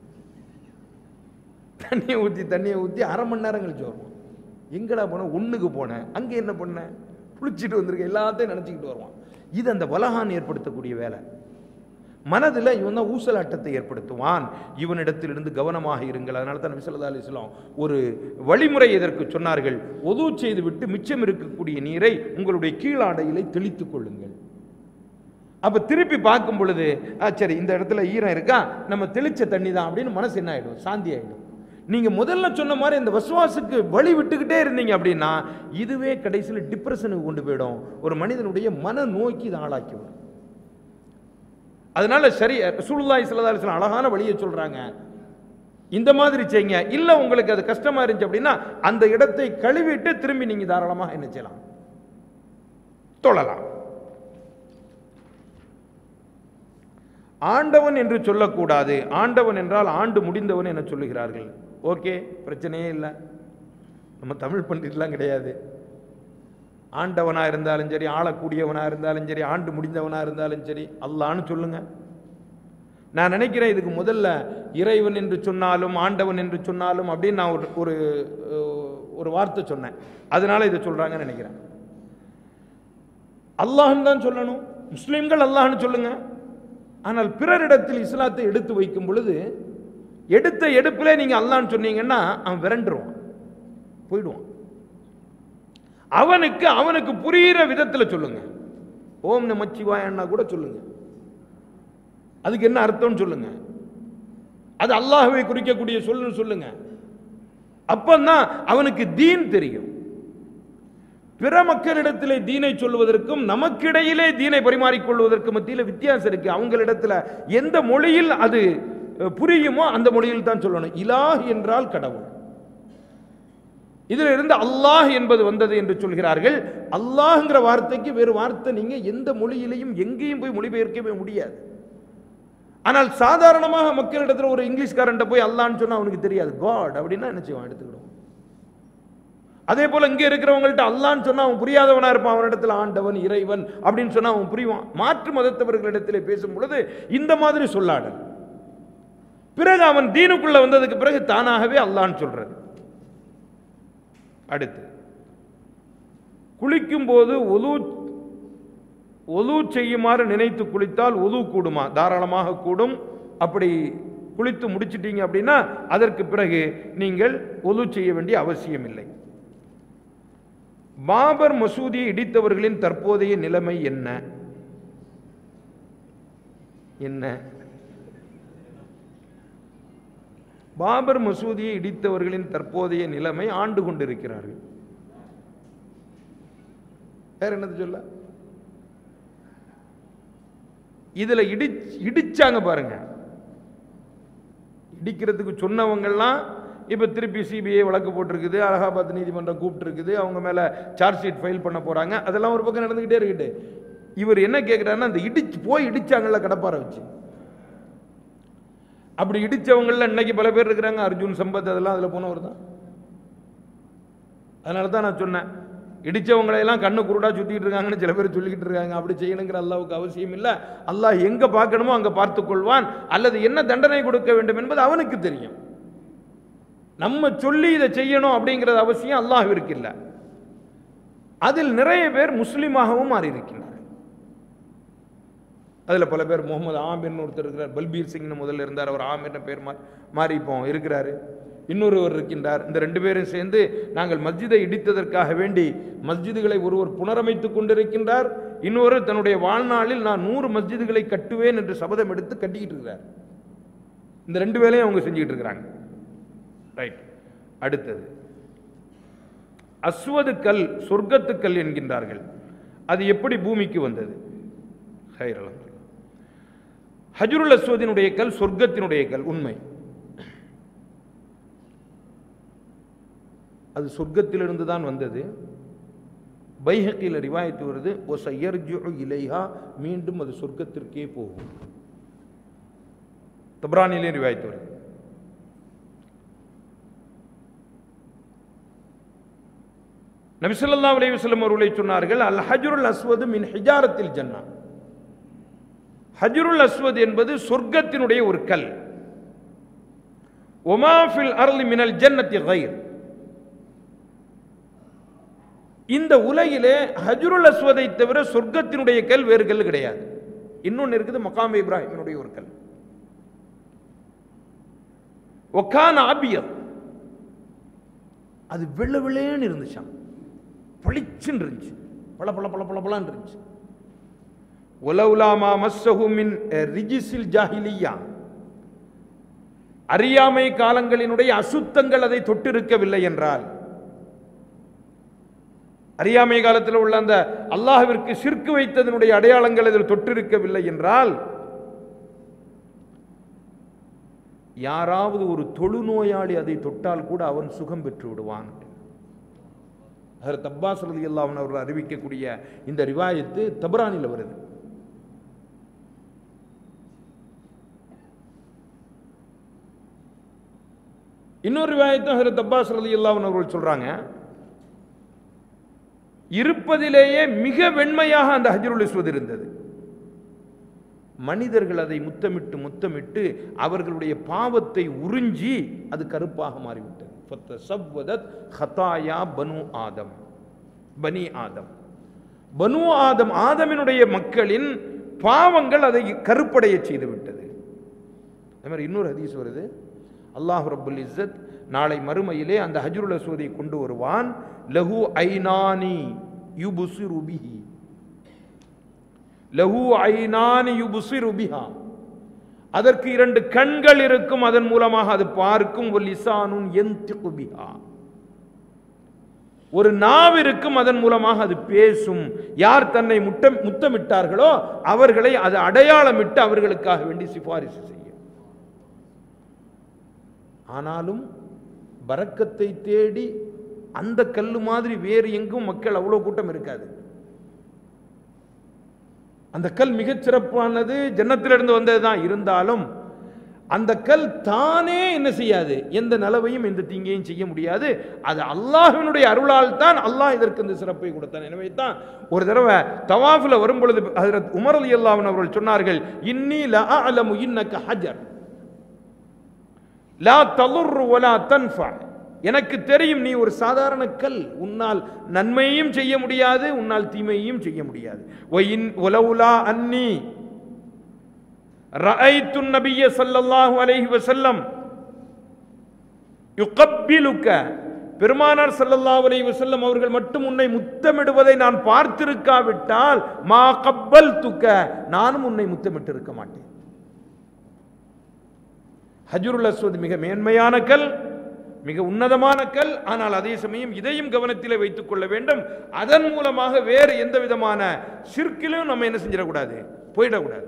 A: தண்ணியை ஊற்றி தண்ணியை ஊற்றி அரை மணி நேரம் கழிச்சு வருவான் எங்கடா போனேன் ஒண்ணுக்கு போனேன் அங்கே என்ன பண்ணேன் குளிச்சுட்டு வந்திருக்கேன் எல்லாத்தையும் நினச்சிக்கிட்டு வருவான் இது அந்த வலகான் ஏற்படுத்தக்கூடிய வேலை மனதில் இவன் தான் ஊசலாட்டத்தை ஏற்படுத்துவான் இவனிடத்திலிருந்து கவனமாக இருங்கள் அதனால தான் நபி ஸல்லல்லாஹு அலைஹி வஸல்லம் ஒரு வழிமுறை இதற்கு சொன்னார்கள் ஒது செய்து விட்டு மிச்சம் இருக்கக்கூடிய நீரை உங்களுடைய கீழாடையிலே தெளித்துக் கொள்ளுங்கள் அப்ப திருப்பி பார்க்கும் பொழுது ஆ, சரி இந்த இடத்துல ஈரம் இருக்கா நம்ம தெளிச்ச தண்ணி தான் அப்படின்னு மனசு என்ன ஆயிடும் சாந்தி ஆயிடும் நீங்க முதல்ல சொன்ன மாதிரி இந்த வசுவாசுக்கு வழி விட்டுக்கிட்டே இருந்தீங்க அப்படின்னா இதுவே கடைசியில் டிப்ரெஷனுக்கு கொண்டு போயிடும் ஒரு மனிதனுடைய மன நோய்க்கு இது ஆளாக்கி விடும் அதனால சரி ரசூலுல்லாஹி ஸல்லல்லாஹு அலைஹி வஸல்லம் அழகான வழியை சொல்றாங்க இந்த மாதிரி செய்யுங்க இல்ல உங்களுக்கு அது கஷ்டமா இருந்துச்சு அப்படின்னா அந்த இடத்தை கழுவிட்டு திரும்பி நீங்க தாராளமாக என்ன செய்யலாம் தொழலாம் ஆண்டவன் என்று சொல்லக்கூடாது ஆண்டவன் என்றால் ஆண்டு முடிந்தவன் என சொல்லுகிறார்கள் ஓகே பிரச்சனையே இல்லை நம்ம தமிழ் பண்டிட்லாம் கிடையாது ஆண்டவனா இருந்தாலும் சரி ஆளக்கூடியவனா இருந்தாலும் சரி ஆண்டு முடிந்தவனா இருந்தாலும் சரி அல்லான்னு சொல்லுங்க நான் நினைக்கிறேன் இதுக்கு முதல்ல இறைவன் என்று சொன்னாலும் ஆண்டவன் என்று சொன்னாலும் அப்படின்னு நான் ஒரு ஒரு ஒரு வார்த்தை சொன்னேன் அதனால இதை சொல்றாங்கன்னு நினைக்கிறேன் அல்லாஹ்னு தான் சொல்லணும் முஸ்லிம்கள் அல்லாஹ்னு சொல்லுங்க ஆனால் பிறரிடத்தில் இஸ்லாத்தை எடுத்து வைக்கும் பொழுது எடுத்த எடுப்பிலே நீங்க அல்லாஹ்னு சொன்னீங்கன்னா அவன் விரண்டுருவான் போயிடுவான் அவனுக்கு அவனுக்கு புரிகிற விதத்துல சொல்லுங்க ஓம் நமச்சிவாயன்னா கூட சொல்லுங்க அதுக்கு என்ன அர்த்தம்னு சொல்லுங்க அது அல்லாஹ்வை குறிக்கக்கூடிய சொல்லுன்னு சொல்லுங்க அப்பந்தான் அவனுக்கு தீன் தெரியும் பிற மக்களிடத்திலே தீனை சொல்வதற்கும் நமக்கிடையிலே தீனை பரிமாறிக்கொள்வதற்கு மத்தியில் வித்தியாசம் இருக்கு அவங்களிடத்துல எந்த மொழியில் அது அஹ், புரியுமோ அந்த மொழியில் தான் சொல்லணும் இலாஹ் என்றால் கடவுள் இதில் இருந்து அல்லாஹ் என்பது வந்தது என்று சொல்கிறார்கள் அல்லாஹ்ங்கிற வார்த்தைக்கு வேறு வார்த்தை நீங்க எந்த மொழியிலையும் எங்கேயும் போய் மொழிபெயர்க்கவே முடியாது ஆனால் சாதாரணமாக மக்களிடத்தில் ஒரு இங்கிலீஷ்காரன்ட்ட போய் அல்லான்னு சொன்னா அவனுக்கு தெரியாது காட் அப்படின்னா என்ன செய்வான் எடுத்துக்கிடுவான் அதே போல இங்க இருக்கிறவங்கள்ட்ட அல்லான்னு சொன்னா அவன் புரியாதவனா இருப்பான் அவனிடத்துல ஆண்டவன் இறைவன் அப்படின்னு சொன்னா அவன் புரிவான் மாற்று மதத்தவர்களிடத்திலே பேசும் பொழுது இந்த மாதிரி சொல்லாடல் பிறகு அவன் தீனுக்குள்ள வந்ததுக்கு பிறகு தானாகவே அல்லான்னு சொல்றது அடுத்து குளிக்கும் போது ஒலு ஒலு செய்யுமாறு நினைத்து குளித்தால் ஒலு கூடுமா தாராளமாக கூடும் அப்படி குளித்து முடிச்சிட்டீங்க அப்படின்னா அதற்கு பிறகு நீங்கள் ஒலு செய்ய வேண்டிய அவசியம் இல்லை பாபர் மசூதியை இடித்தவர்களின் தற்போதைய நிலைமை என்ன என்ன பாபர் மசூதியை இடித்தவர்களின் தற்போதைய நிலைமை ஆண்டு கொண்டிருக்கிறார்கள் வேற என்னது சொல்ல இதுல இடி இடிச்சாங்க பாருங்க இடிக்கிறதுக்கு சொன்னவங்கெல்லாம் இப்போ திருப்பி சிபிஐ வழக்கு போட்டிருக்குது அலகாபாத் நீதிமன்றம் கூப்பிட்டுருக்குது அவங்க மேலே சார்ஜ் ஷீட் ஃபைல் பண்ண போகிறாங்க அதெல்லாம் ஒரு பக்கம் நடந்துக்கிட்டே இருக்குது இவர் என்ன கேட்குறாருன்னா அந்த இடிச்சு போய் இடிச்சாங்கல்ல கடப்பாரை வச்சு அப்படி இடிச்சவங்கள இன்னைக்கு பல பேர் இருக்கிறாங்க அர்ஜுன் சம்பத் அதெல்லாம் அதில் போனவர் தான் அதனால தான் நான் சொன்னேன் இடிச்சவங்களை எல்லாம் கண்ணு குருடா சுத்திட்டு இருக்காங்கன்னு சில பேர் சொல்லிக்கிட்டு இருக்காங்க அப்படி செய்யணுங்கிற அல்லாவுக்கு அவசியம் இல்லை அல்லாஹ் எங்க பார்க்கணுமோ அங்க பார்த்துக் கொள்வான் அல்லது என்ன தண்டனை கொடுக்க வேண்டும் என்பது அவனுக்கு தெரியும் நம்ம சொல்லி இதை செய்யணும் அப்படிங்கிறது அவசியம் அல்லாஹ்விற்கு இல்லை அதில் நிறைய பேர் முஸ்லீமாகவும் மாறி இருக்கின்றார்கள் அதில் பல பேர் முகமது ஆமிர்னு ஒருத்தர் இருக்கிறார் பல்பீர் சிங்னு முதல்ல இருந்தார் அவர் ஆமிர்னு பேர் மா- மாறி இப்போ இருக்கிறாரு இன்னொருவர் இருக்கின்றார் இந்த ரெண்டு பேரும் சேர்ந்து நாங்கள் மஸ்ஜிதை இடித்ததற்காக வேண்டி மஸ்ஜிதுகளை ஒருவர் புனரமைத்துக் கொண்டிருக்கின்றார் இன்னொரு தன்னுடைய வாழ்நாளில் நான் நூறு மஸ்ஜிதுகளை கட்டுவேன் என்று சபதம் எடுத்து கட்டிக்கிட்டு இருக்கிறார் இந்த ரெண்டு வேலையும் அவங்க செஞ்சுக்கிட்டு இருக்கிறாங்க ரைட் அடுத்தது அஸ்வது கல் சொர்க்கத்து கல் என்கின்றார்கள் அது எப்படி பூமிக்கு வந்தது ஹைர் அல்ஹம்துலில்லாஹ். ஹஜ்ருல் அஸ்வதினுடைய கல் சொர்க்கத்தினுடைய கல் உண்மை அது சொர்க்கத்திலிருந்து தான் வந்தது பைஹக்கியில் ரிவாயத்து வருது ஒசையர்ஜு இலைஹா மீண்டும் அது சொர்க்கத்திற்கே போகும் தப்ரானிலே ரிவாயத்து வருது நபி ஸல்லல்லாஹு அலைஹி வஸல்லம் அவர்களை சொன்னார்கள் அல் ஹஜ்ருல் அஸ்வது மின் ஹிஜாரத்தில் ஜன்னா ஹஜ்ருல் அஸ்வத் என்பது சொர்க்கத்தினுடைய ஒரு கல் ஒமா ஃபில் அர்லி மினல் ஜன்னத்தி கைர் இந்த உலகிலே ஹஜ்ருல் அஸ்வதை தவிர சொர்க்கத்தினுடைய கல் வேறு கல் கிடையாது இன்னொன்னு இருக்குது மகாம் இப்ராஹிமினுடைய ஒரு கல் ஒக்கான ஆபியர் அது வெள்ள வெள்ளேன்னு இருந்துச்சாம் பளிச்சுன்னு இருந்துச்சு பள பள பள பள பளன்னு இருந்துச்சு ஒலவுலாமா மஸ்ஸஹு மின் ரிஜிஸில் ஜாஹிலியா அறியாமை காலங்களினுடைய அசுத்தங்கள் அதை தொட்டிருக்கவில்லை என்றால் அறியாமை காலத்தில் உள்ள அந்த அல்லாஹ்விற்கு சிற்கு வைத்ததனுடைய அடையாளங்கள் அதில் தொட்டிருக்கவில்லை என்றால் யாராவது ஒரு தொழுநோயாளி அதை தொட்டால் கூட அவன் சுகம் பெற்று விடுவான் ஹரத் அப்பாஸ் ரலி அல்லாஹன் அவர்கள் அறிவிக்கக்கூடிய இந்த ரிவாயத்து தபரானில் வருது இன்னொரு ரிவாயத்தும் ஹரத் அப்பாஸ் ரலி அல்லாஹன் அவர்கள் சொல்றாங்க இருப்பதிலேயே மிக வெண்மையாக அந்த ஹஜ்ருல் இஸ்வத் இருந்தது மனிதர்கள் அதை முத்தமிட்டு முத்தமிட்டு அவர்களுடைய பாவத்தை உறிஞ்சி அது கருப்பாக மாறிவிட்டது ஃபத்தசவ்வதத் ஹதாயா பனு ஆதம் பனி ஆதம் பனு ஆதம் ஆதமினுடைய மக்களின் பாவங்கள் அதை கருப்படைய செய்து விட்டது அதே மாதிரி இன்னொரு ஹதீஸ் வருது அல்லாஹ் ரப்புல் இஸ்ஸத் நாளை மறுமையிலே அந்த ஹஜ்ருல் அஸ்வதை கொண்டு வருவான் லஹு ஐனானி யுபுசிரு பிஹி லஹு ஐனானி யுபுசிரு பிஹா அதற்கு இரண்டு கண்கள் இருக்கும் அதன் மூலமாக அது பார்க்கும் ஒரு லிசானுன் யந்திகு பிஹா ஒரு நாவு இருக்கும் அதன் மூலமாக அது பேசும் யார் தன்னை முட்டம் முத்தமிட்டார்களோ அவர்களை அது அடையாளமிட்டு அவர்களுக்காக வேண்டி சிபாரிசு செய்யும் ஆனாலும் பரக்கத்தை தேடி அந்த கல்லு மாதிரி வேறு எங்கும் மக்கள் அவ்வளோ கூட்டம் இருக்காது அந்த கல் மிகச் சிறப்பானது ஜன்னத்திலிருந்து வந்தது தான் இருந்தாலும் அந்த கல் தானே என்ன செய்யாது எந்த நலவையும் எந்த தீங்கையும் செய்ய முடியாது அது அல்லாஹ்வினுடைய அருளால் தான் அல்லாஹ் இதற்கு இந்த சிறப்பை கொடுத்தான் எனவே தான் ஒரு தடவை தவாஃபில் வரும் பொழுது ஹஜரத் உமர் அலி அல்லாஹன் அவர்கள் சொன்னார்கள் இன்னி லா அலமு இன்னக்க ஹஜர் லா தலுர் வலா தன்ஃபா எனக்கு தெரியும் நீ ஒரு சாதாரண கல் உன்னால் நன்மையும் செய்ய முடியாது உன்னால் தீமையும் செய்ய முடியாது ஒயின் உலவுலா அன்னி ரஐத்து நபிய ஸல்லல்லாஹு அலைஹி வஸல்லம் யுகப்பிலுக்க பெருமானார் ஸல்லல்லாஹு அலைஹி வஸல்லம் அவர்கள் மட்டும் உன்னை முத்தமிடுவதை நான் பார்த்திருக்காவிட்டால் மா கப்பல் துக்க நானும் உன்னை முத்தமிட்டு இருக்க மாட்டேன் ஹஜ்ருல் அஸ்வத் மிக மேன்மையான கல் மிக உன்னதமான கல் ஆனால் அதே சமயம் இதையும் கவனத்திலே வைத்துக் கொள்ள வேண்டும் அதன் மூலமாக வேறு எந்த விதமான சிற்கிலும் நம்ம என்ன செஞ்சிடக்கூடாது போயிடக்கூடாது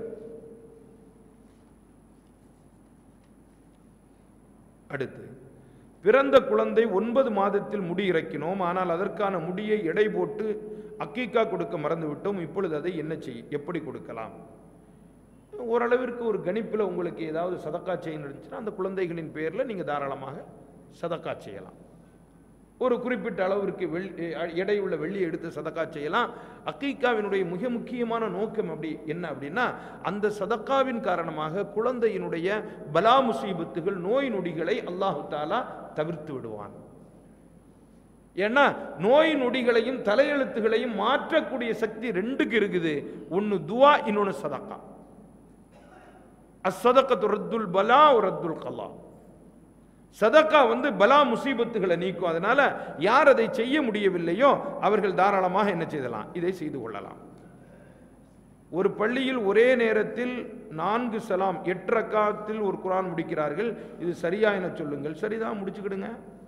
A: அடுத்து பிறந்த குழந்தை ஒன்பது மாதத்தில் முடி இறக்கினோம் ஆனால் அதற்கான முடியை எடை போட்டு அக்கீக்கா கொடுக்க மறந்து விட்டோம் இப்பொழுது அதை என்ன செய் எப்படி கொடுக்கலாம் ஓரளவிற்கு ஒரு கணிப்பில் உங்களுக்கு ஏதாவது சதக்கா செய்யணும் இருந்துச்சுன்னா அந்த குழந்தைகளின் பேரில் நீங்கள் தாராளமாக சதக்கா செய்யலாம் ஒரு குறிப்பிட்ட அளவிற்கு வெள் எடை உள்ள வெள்ளியை எடுத்து சதக்கா செய்யலாம் அக்கீக்காவினுடைய மிக முக்கியமான நோக்கம் அப்படி என்ன அப்படின்னா அந்த சதக்காவின் காரணமாக குழந்தையினுடைய பலா முசீபத்துகள் நோய் நொடிகளை அல்லாஹு தாலா தவிர்த்து விடுவான் ஏன்னா நோய் நொடிகளையும் தலையெழுத்துகளையும் மாற்றக்கூடிய சக்தி ரெண்டுக்கு இருக்குது ஒன்று துவா இன்னொன்று சதக்கா அசதக்கத்து ரத்துல் பலா ரத்துல் கலா சதக்கா வந்து பலா முசீபத்துகளை நீக்கும் அதனால யார் அதை செய்ய முடியவில்லையோ அவர்கள் தாராளமாக என்ன செய்யலாம் இதை செய்து கொள்ளலாம் ஒரு பள்ளியில் ஒரே நேரத்தில் நான்கு சலாம் எட்டு ரக்காத்தில் ஒரு குரான் முடிக்கிறார்கள் இது சரியா என சொல்லுங்கள் சரிதான் முடிச்சுக்கிடுங்க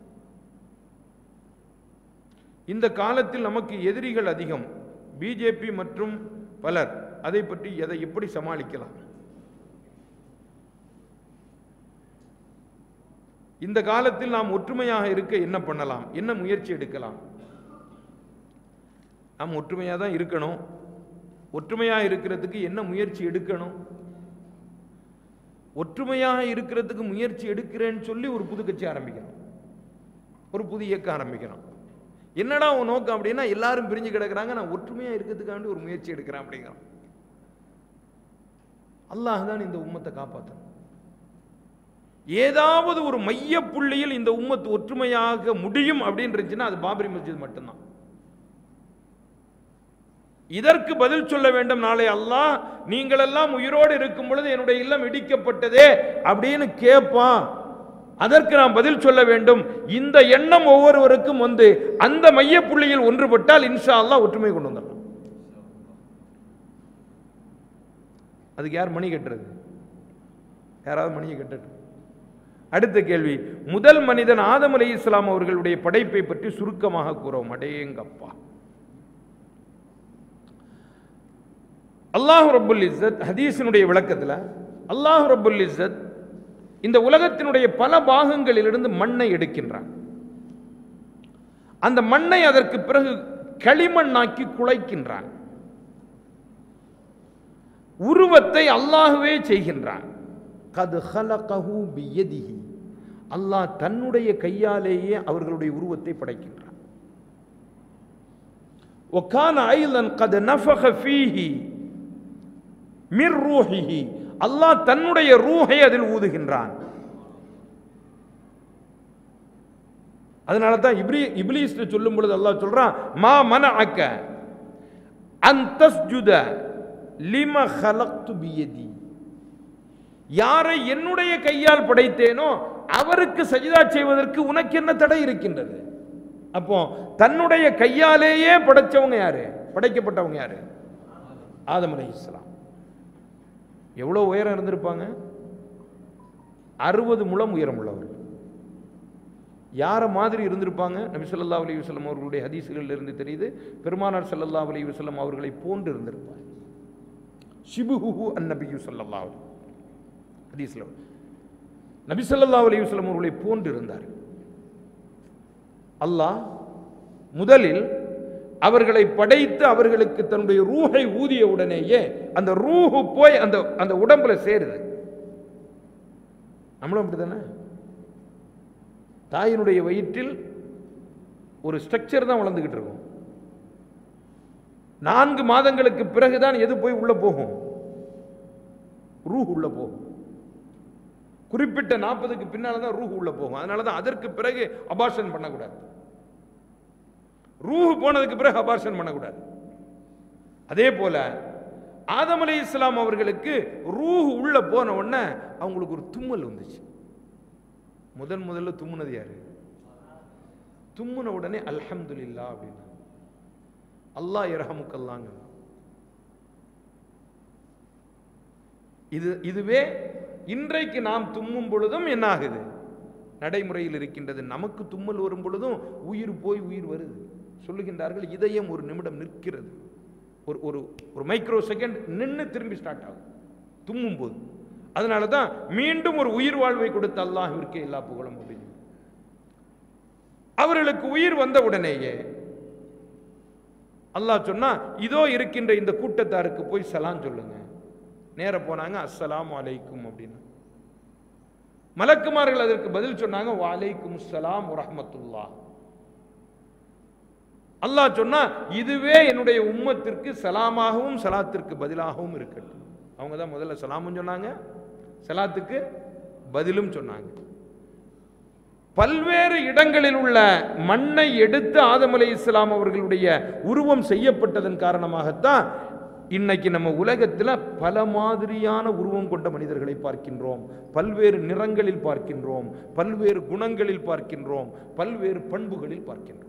A: இந்த காலத்தில் நமக்கு எதிரிகள் அதிகம் பிஜேபி மற்றும் பலர் அதை பற்றி எதை எப்படி சமாளிக்கலாம் இந்த காலத்தில் நாம் ஒற்றுமையாக இருக்க என்ன பண்ணலாம் என்ன முயற்சி எடுக்கலாம் நாம் ஒற்றுமையாக தான் இருக்கணும் ஒற்றுமையாக இருக்கிறதுக்கு என்ன முயற்சி எடுக்கணும் ஒற்றுமையாக இருக்கிறதுக்கு முயற்சி எடுக்கிறேன்னு சொல்லி ஒரு புது கட்சி ஆரம்பிக்கணும் ஒரு புது இயக்கம் ஆரம்பிக்கணும் என்னடா உன் நோக்கம் அப்படின்னா எல்லாரும் பிரிஞ்சு கிடக்குறாங்க நான் ஒற்றுமையாக இருக்கிறதுக்காண்டி ஒரு முயற்சி எடுக்கிறேன் அப்படிங்கிறான் அல்லாஹ் தான் இந்த உம்மத்தை காப்பாற்றணும் ஏதாவது ஒரு மைய புள்ளியில் இந்த உம்மத்து ஒற்றுமையாக முடியும் அப்படின்னு இருந்துச்சுன்னா அது பாபரி மஸ்ஜித் மட்டும்தான் இதற்கு பதில் சொல்ல வேண்டும் நாளை அல்லாஹ் நீங்களெல்லாம் உயிரோடு இருக்கும் பொழுது என்னுடைய இல்லம் இடிக்கப்பட்டதே அப்படின்னு கேட்பான் அதற்கு நாம் பதில் சொல்ல வேண்டும் இந்த எண்ணம் ஒவ்வொருவருக்கும் வந்து அந்த மைய புள்ளியில் ஒன்றுபட்டால் இன்ஷா அல்லாஹ் ஒற்றுமை கொண்டு வந்துடலாம் அதுக்கு யார் மணி கட்டுறது யாராவது மணியை கட்டட்டும் அடுத்த கேள்வி முதல் மனிதன் ஆதம் அலி இஸ்லாம் அவர்களுடைய படைப்பை பற்றி சுருக்கமாக கூறவும் அடேங்கப்பா அல்லாஹ் ரபுல் இஸ்ஸத் ஹதீஸினுடைய விளக்கத்தில் அல்லாஹ் ரபுல் இஸ்ஸத் இந்த உலகத்தினுடைய பல பாகங்களிலிருந்து மண்ணை எடுக்கின்றான் அந்த மண்ணை அதற்கு பிறகு களிமண்ணாக்கி குலைக்கின்றான் உருவத்தை அல்லாஹுவே செய்கின்றான் கது ஹலகஹு பியதிஹி அல்லாஹ் தன்னுடைய கையாலேயே அவர்களுடைய உருவத்தை படைக்கின்றான் وكان ايضا قد نفخ فيه من روحه அல்லாஹ் தன்னுடைய ரூஹை அதில் ஊதுகின்றான் அதனால தான் இப்ரி இப்லீஸ் சொல்லும் பொழுது அல்லாஹ் சொல்றான் மா மன அக்க அந்தஸ்ஜுத லிம ஹலக்து பியதி யாரை என்னுடைய கையால் படைத்தேனோ அவருக்கு சஜிதா செய்வதற்கு உனக்கு என்ன தடை இருக்கின்றது அப்போ தன்னுடைய கையாலேயே படைச்சவங்க யாரு படைக்கப்பட்டவங்க யாரு ஆதம் அலை இஸ்லாம் எவ்வளவு உயரம் இருந்திருப்பாங்க அறுபது முழம் உயரம் உள்ளவர் யார மாதிரி இருந்திருப்பாங்க நபி ஸல்லல்லாஹு அலைஹி வஸல்லம் அவர்களுடைய ஹதீஸுகளில் இருந்து தெரியுது பெருமானார் ஸல்லல்லாஹு அலைஹி வஸல்லம் அவர்களை போன்று இருந்திருப்பார் ஷிபுஹு அந்நபியு ஸல்லல்லாஹு அலைஹி ஹதீஸ்ல நபி ஸல்லல்லாஹு அலைஹி வஸல்லம் அவர்களை போன்று இருந்தார் அல்லாஹ் முதலில் அவர்களை படைத்து அவர்களுக்கு தன்னுடைய ரூஹை ஊதிய உடனேயே அந்த ரூஹு போய் அந்த அந்த உடம்புல சேருது நம்மளும் அப்படிதானே தாயினுடைய வயிற்றில் ஒரு ஸ்ட்ரக்சர் தான் வளர்ந்துகிட்டு இருக்கும் நான்கு மாதங்களுக்கு பிறகுதான் எது போய் உள்ள போகும் ரூஹ் உள்ள போகும் குறிப்பிட்ட நாற்பதுக்கு பின்னால தான் ரூஹ் உள்ள போகும் அதனால தான் அதற்கு பிறகு அபார்ஷன் பண்ணக்கூடாது ரூஹ் போனதுக்கு பிறகு அபார்ஷன் பண்ணக்கூடாது அதே போல ஆதம் அலை இஸ்லாம் அவர்களுக்கு ரூஹ் உள்ள போன உடனே அவங்களுக்கு ஒரு தும்மல் வந்துச்சு முதன் முதல்ல தும்முனது யாரு தும்முன உடனே அல்ஹம்துலில்லா அப்படின்னா அல்லாஹ் இரஹமுக்கல்லாங்க இது இதுவே இன்றைக்கு நாம் தும்மும் பொழுதும் என்ன ஆகுது நடைமுறையில் இருக்கின்றது நமக்கு தும்மல் வரும் பொழுதும் உயிர் போய் உயிர் வருது சொல்லுகின்றார்கள் இதயம் ஒரு நிமிடம் நிற்கிறது ஒரு ஒரு ஒரு மைக்ரோ செகண்ட் நின்று திரும்பி ஸ்டார்ட் ஆகும் தும்மும் போது அதனால தான் மீண்டும் ஒரு உயிர் வாழ்வை கொடுத்த அல்லாஹிற்கு எல்லா புகழும் அப்படின்னு அவர்களுக்கு உயிர் வந்த உடனேயே அல்லாஹ் சொன்னா இதோ இருக்கின்ற இந்த கூட்டத்தாருக்கு போய் சலாம் சொல்லுங்க நேர போனாங்க அஸ்ஸலாமு அலைக்கும் அப்படின்னு மலக்குமார்கள் அதற்கு பதில் சொன்னாங்க வாலைக்கும் சலாம் ரஹமத்துல்லா அல்லாஹ் சொன்னா இதுவே என்னுடைய உம்மத்திற்கு சலாமாகவும் சலாத்திற்கு பதிலாகவும் இருக்கட்டும் அவங்க தான் முதல்ல சலாமும் சொன்னாங்க சலாத்துக்கு பதிலும் சொன்னாங்க பல்வேறு இடங்களில் உள்ள மண்ணை எடுத்து ஆதம் அலை இஸ்லாம் அவர்களுடைய உருவம் செய்யப்பட்டதன் காரணமாகத்தான் இன்னைக்கு நம்ம உலகத்தில் பல மாதிரியான உருவம் கொண்ட மனிதர்களை பார்க்கின்றோம் பல்வேறு நிறங்களில் பார்க்கின்றோம் பல்வேறு குணங்களில் பார்க்கின்றோம் பல்வேறு பண்புகளில் பார்க்கின்றோம்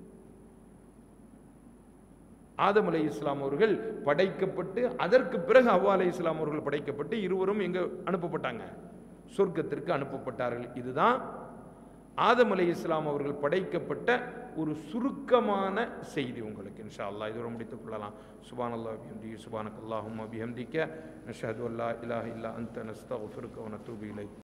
A: ஆதம் அலை இஸ்லாம் அவர்கள் படைக்கப்பட்டு அதற்கு பிறகு அவ்வா அலை இஸ்லாம் அவர்கள் படைக்கப்பட்டு இருவரும் எங்க அனுப்பப்பட்டாங்க சொர்க்கத்திற்கு அனுப்பப்பட்டார்கள் இதுதான் ஆதம் அலை இஸ்லாம் அவர்கள் படைக்கப்பட்ட ஒரு சுருக்கமான செய்தி உங்களுக்கு இன்ஷா அல்லாஹ் இதோட முடித்துக் கொள்ளலாம் சுபான் அல்லாஹ் பிஹம்தி சுபானக் அல்லாஹும் பிஹம்திக்க நஷஹது அல்லா இலாஹ இல்லா அன்த நஸ்தகுஃபிருக்க வ நத்தூபு இலைக்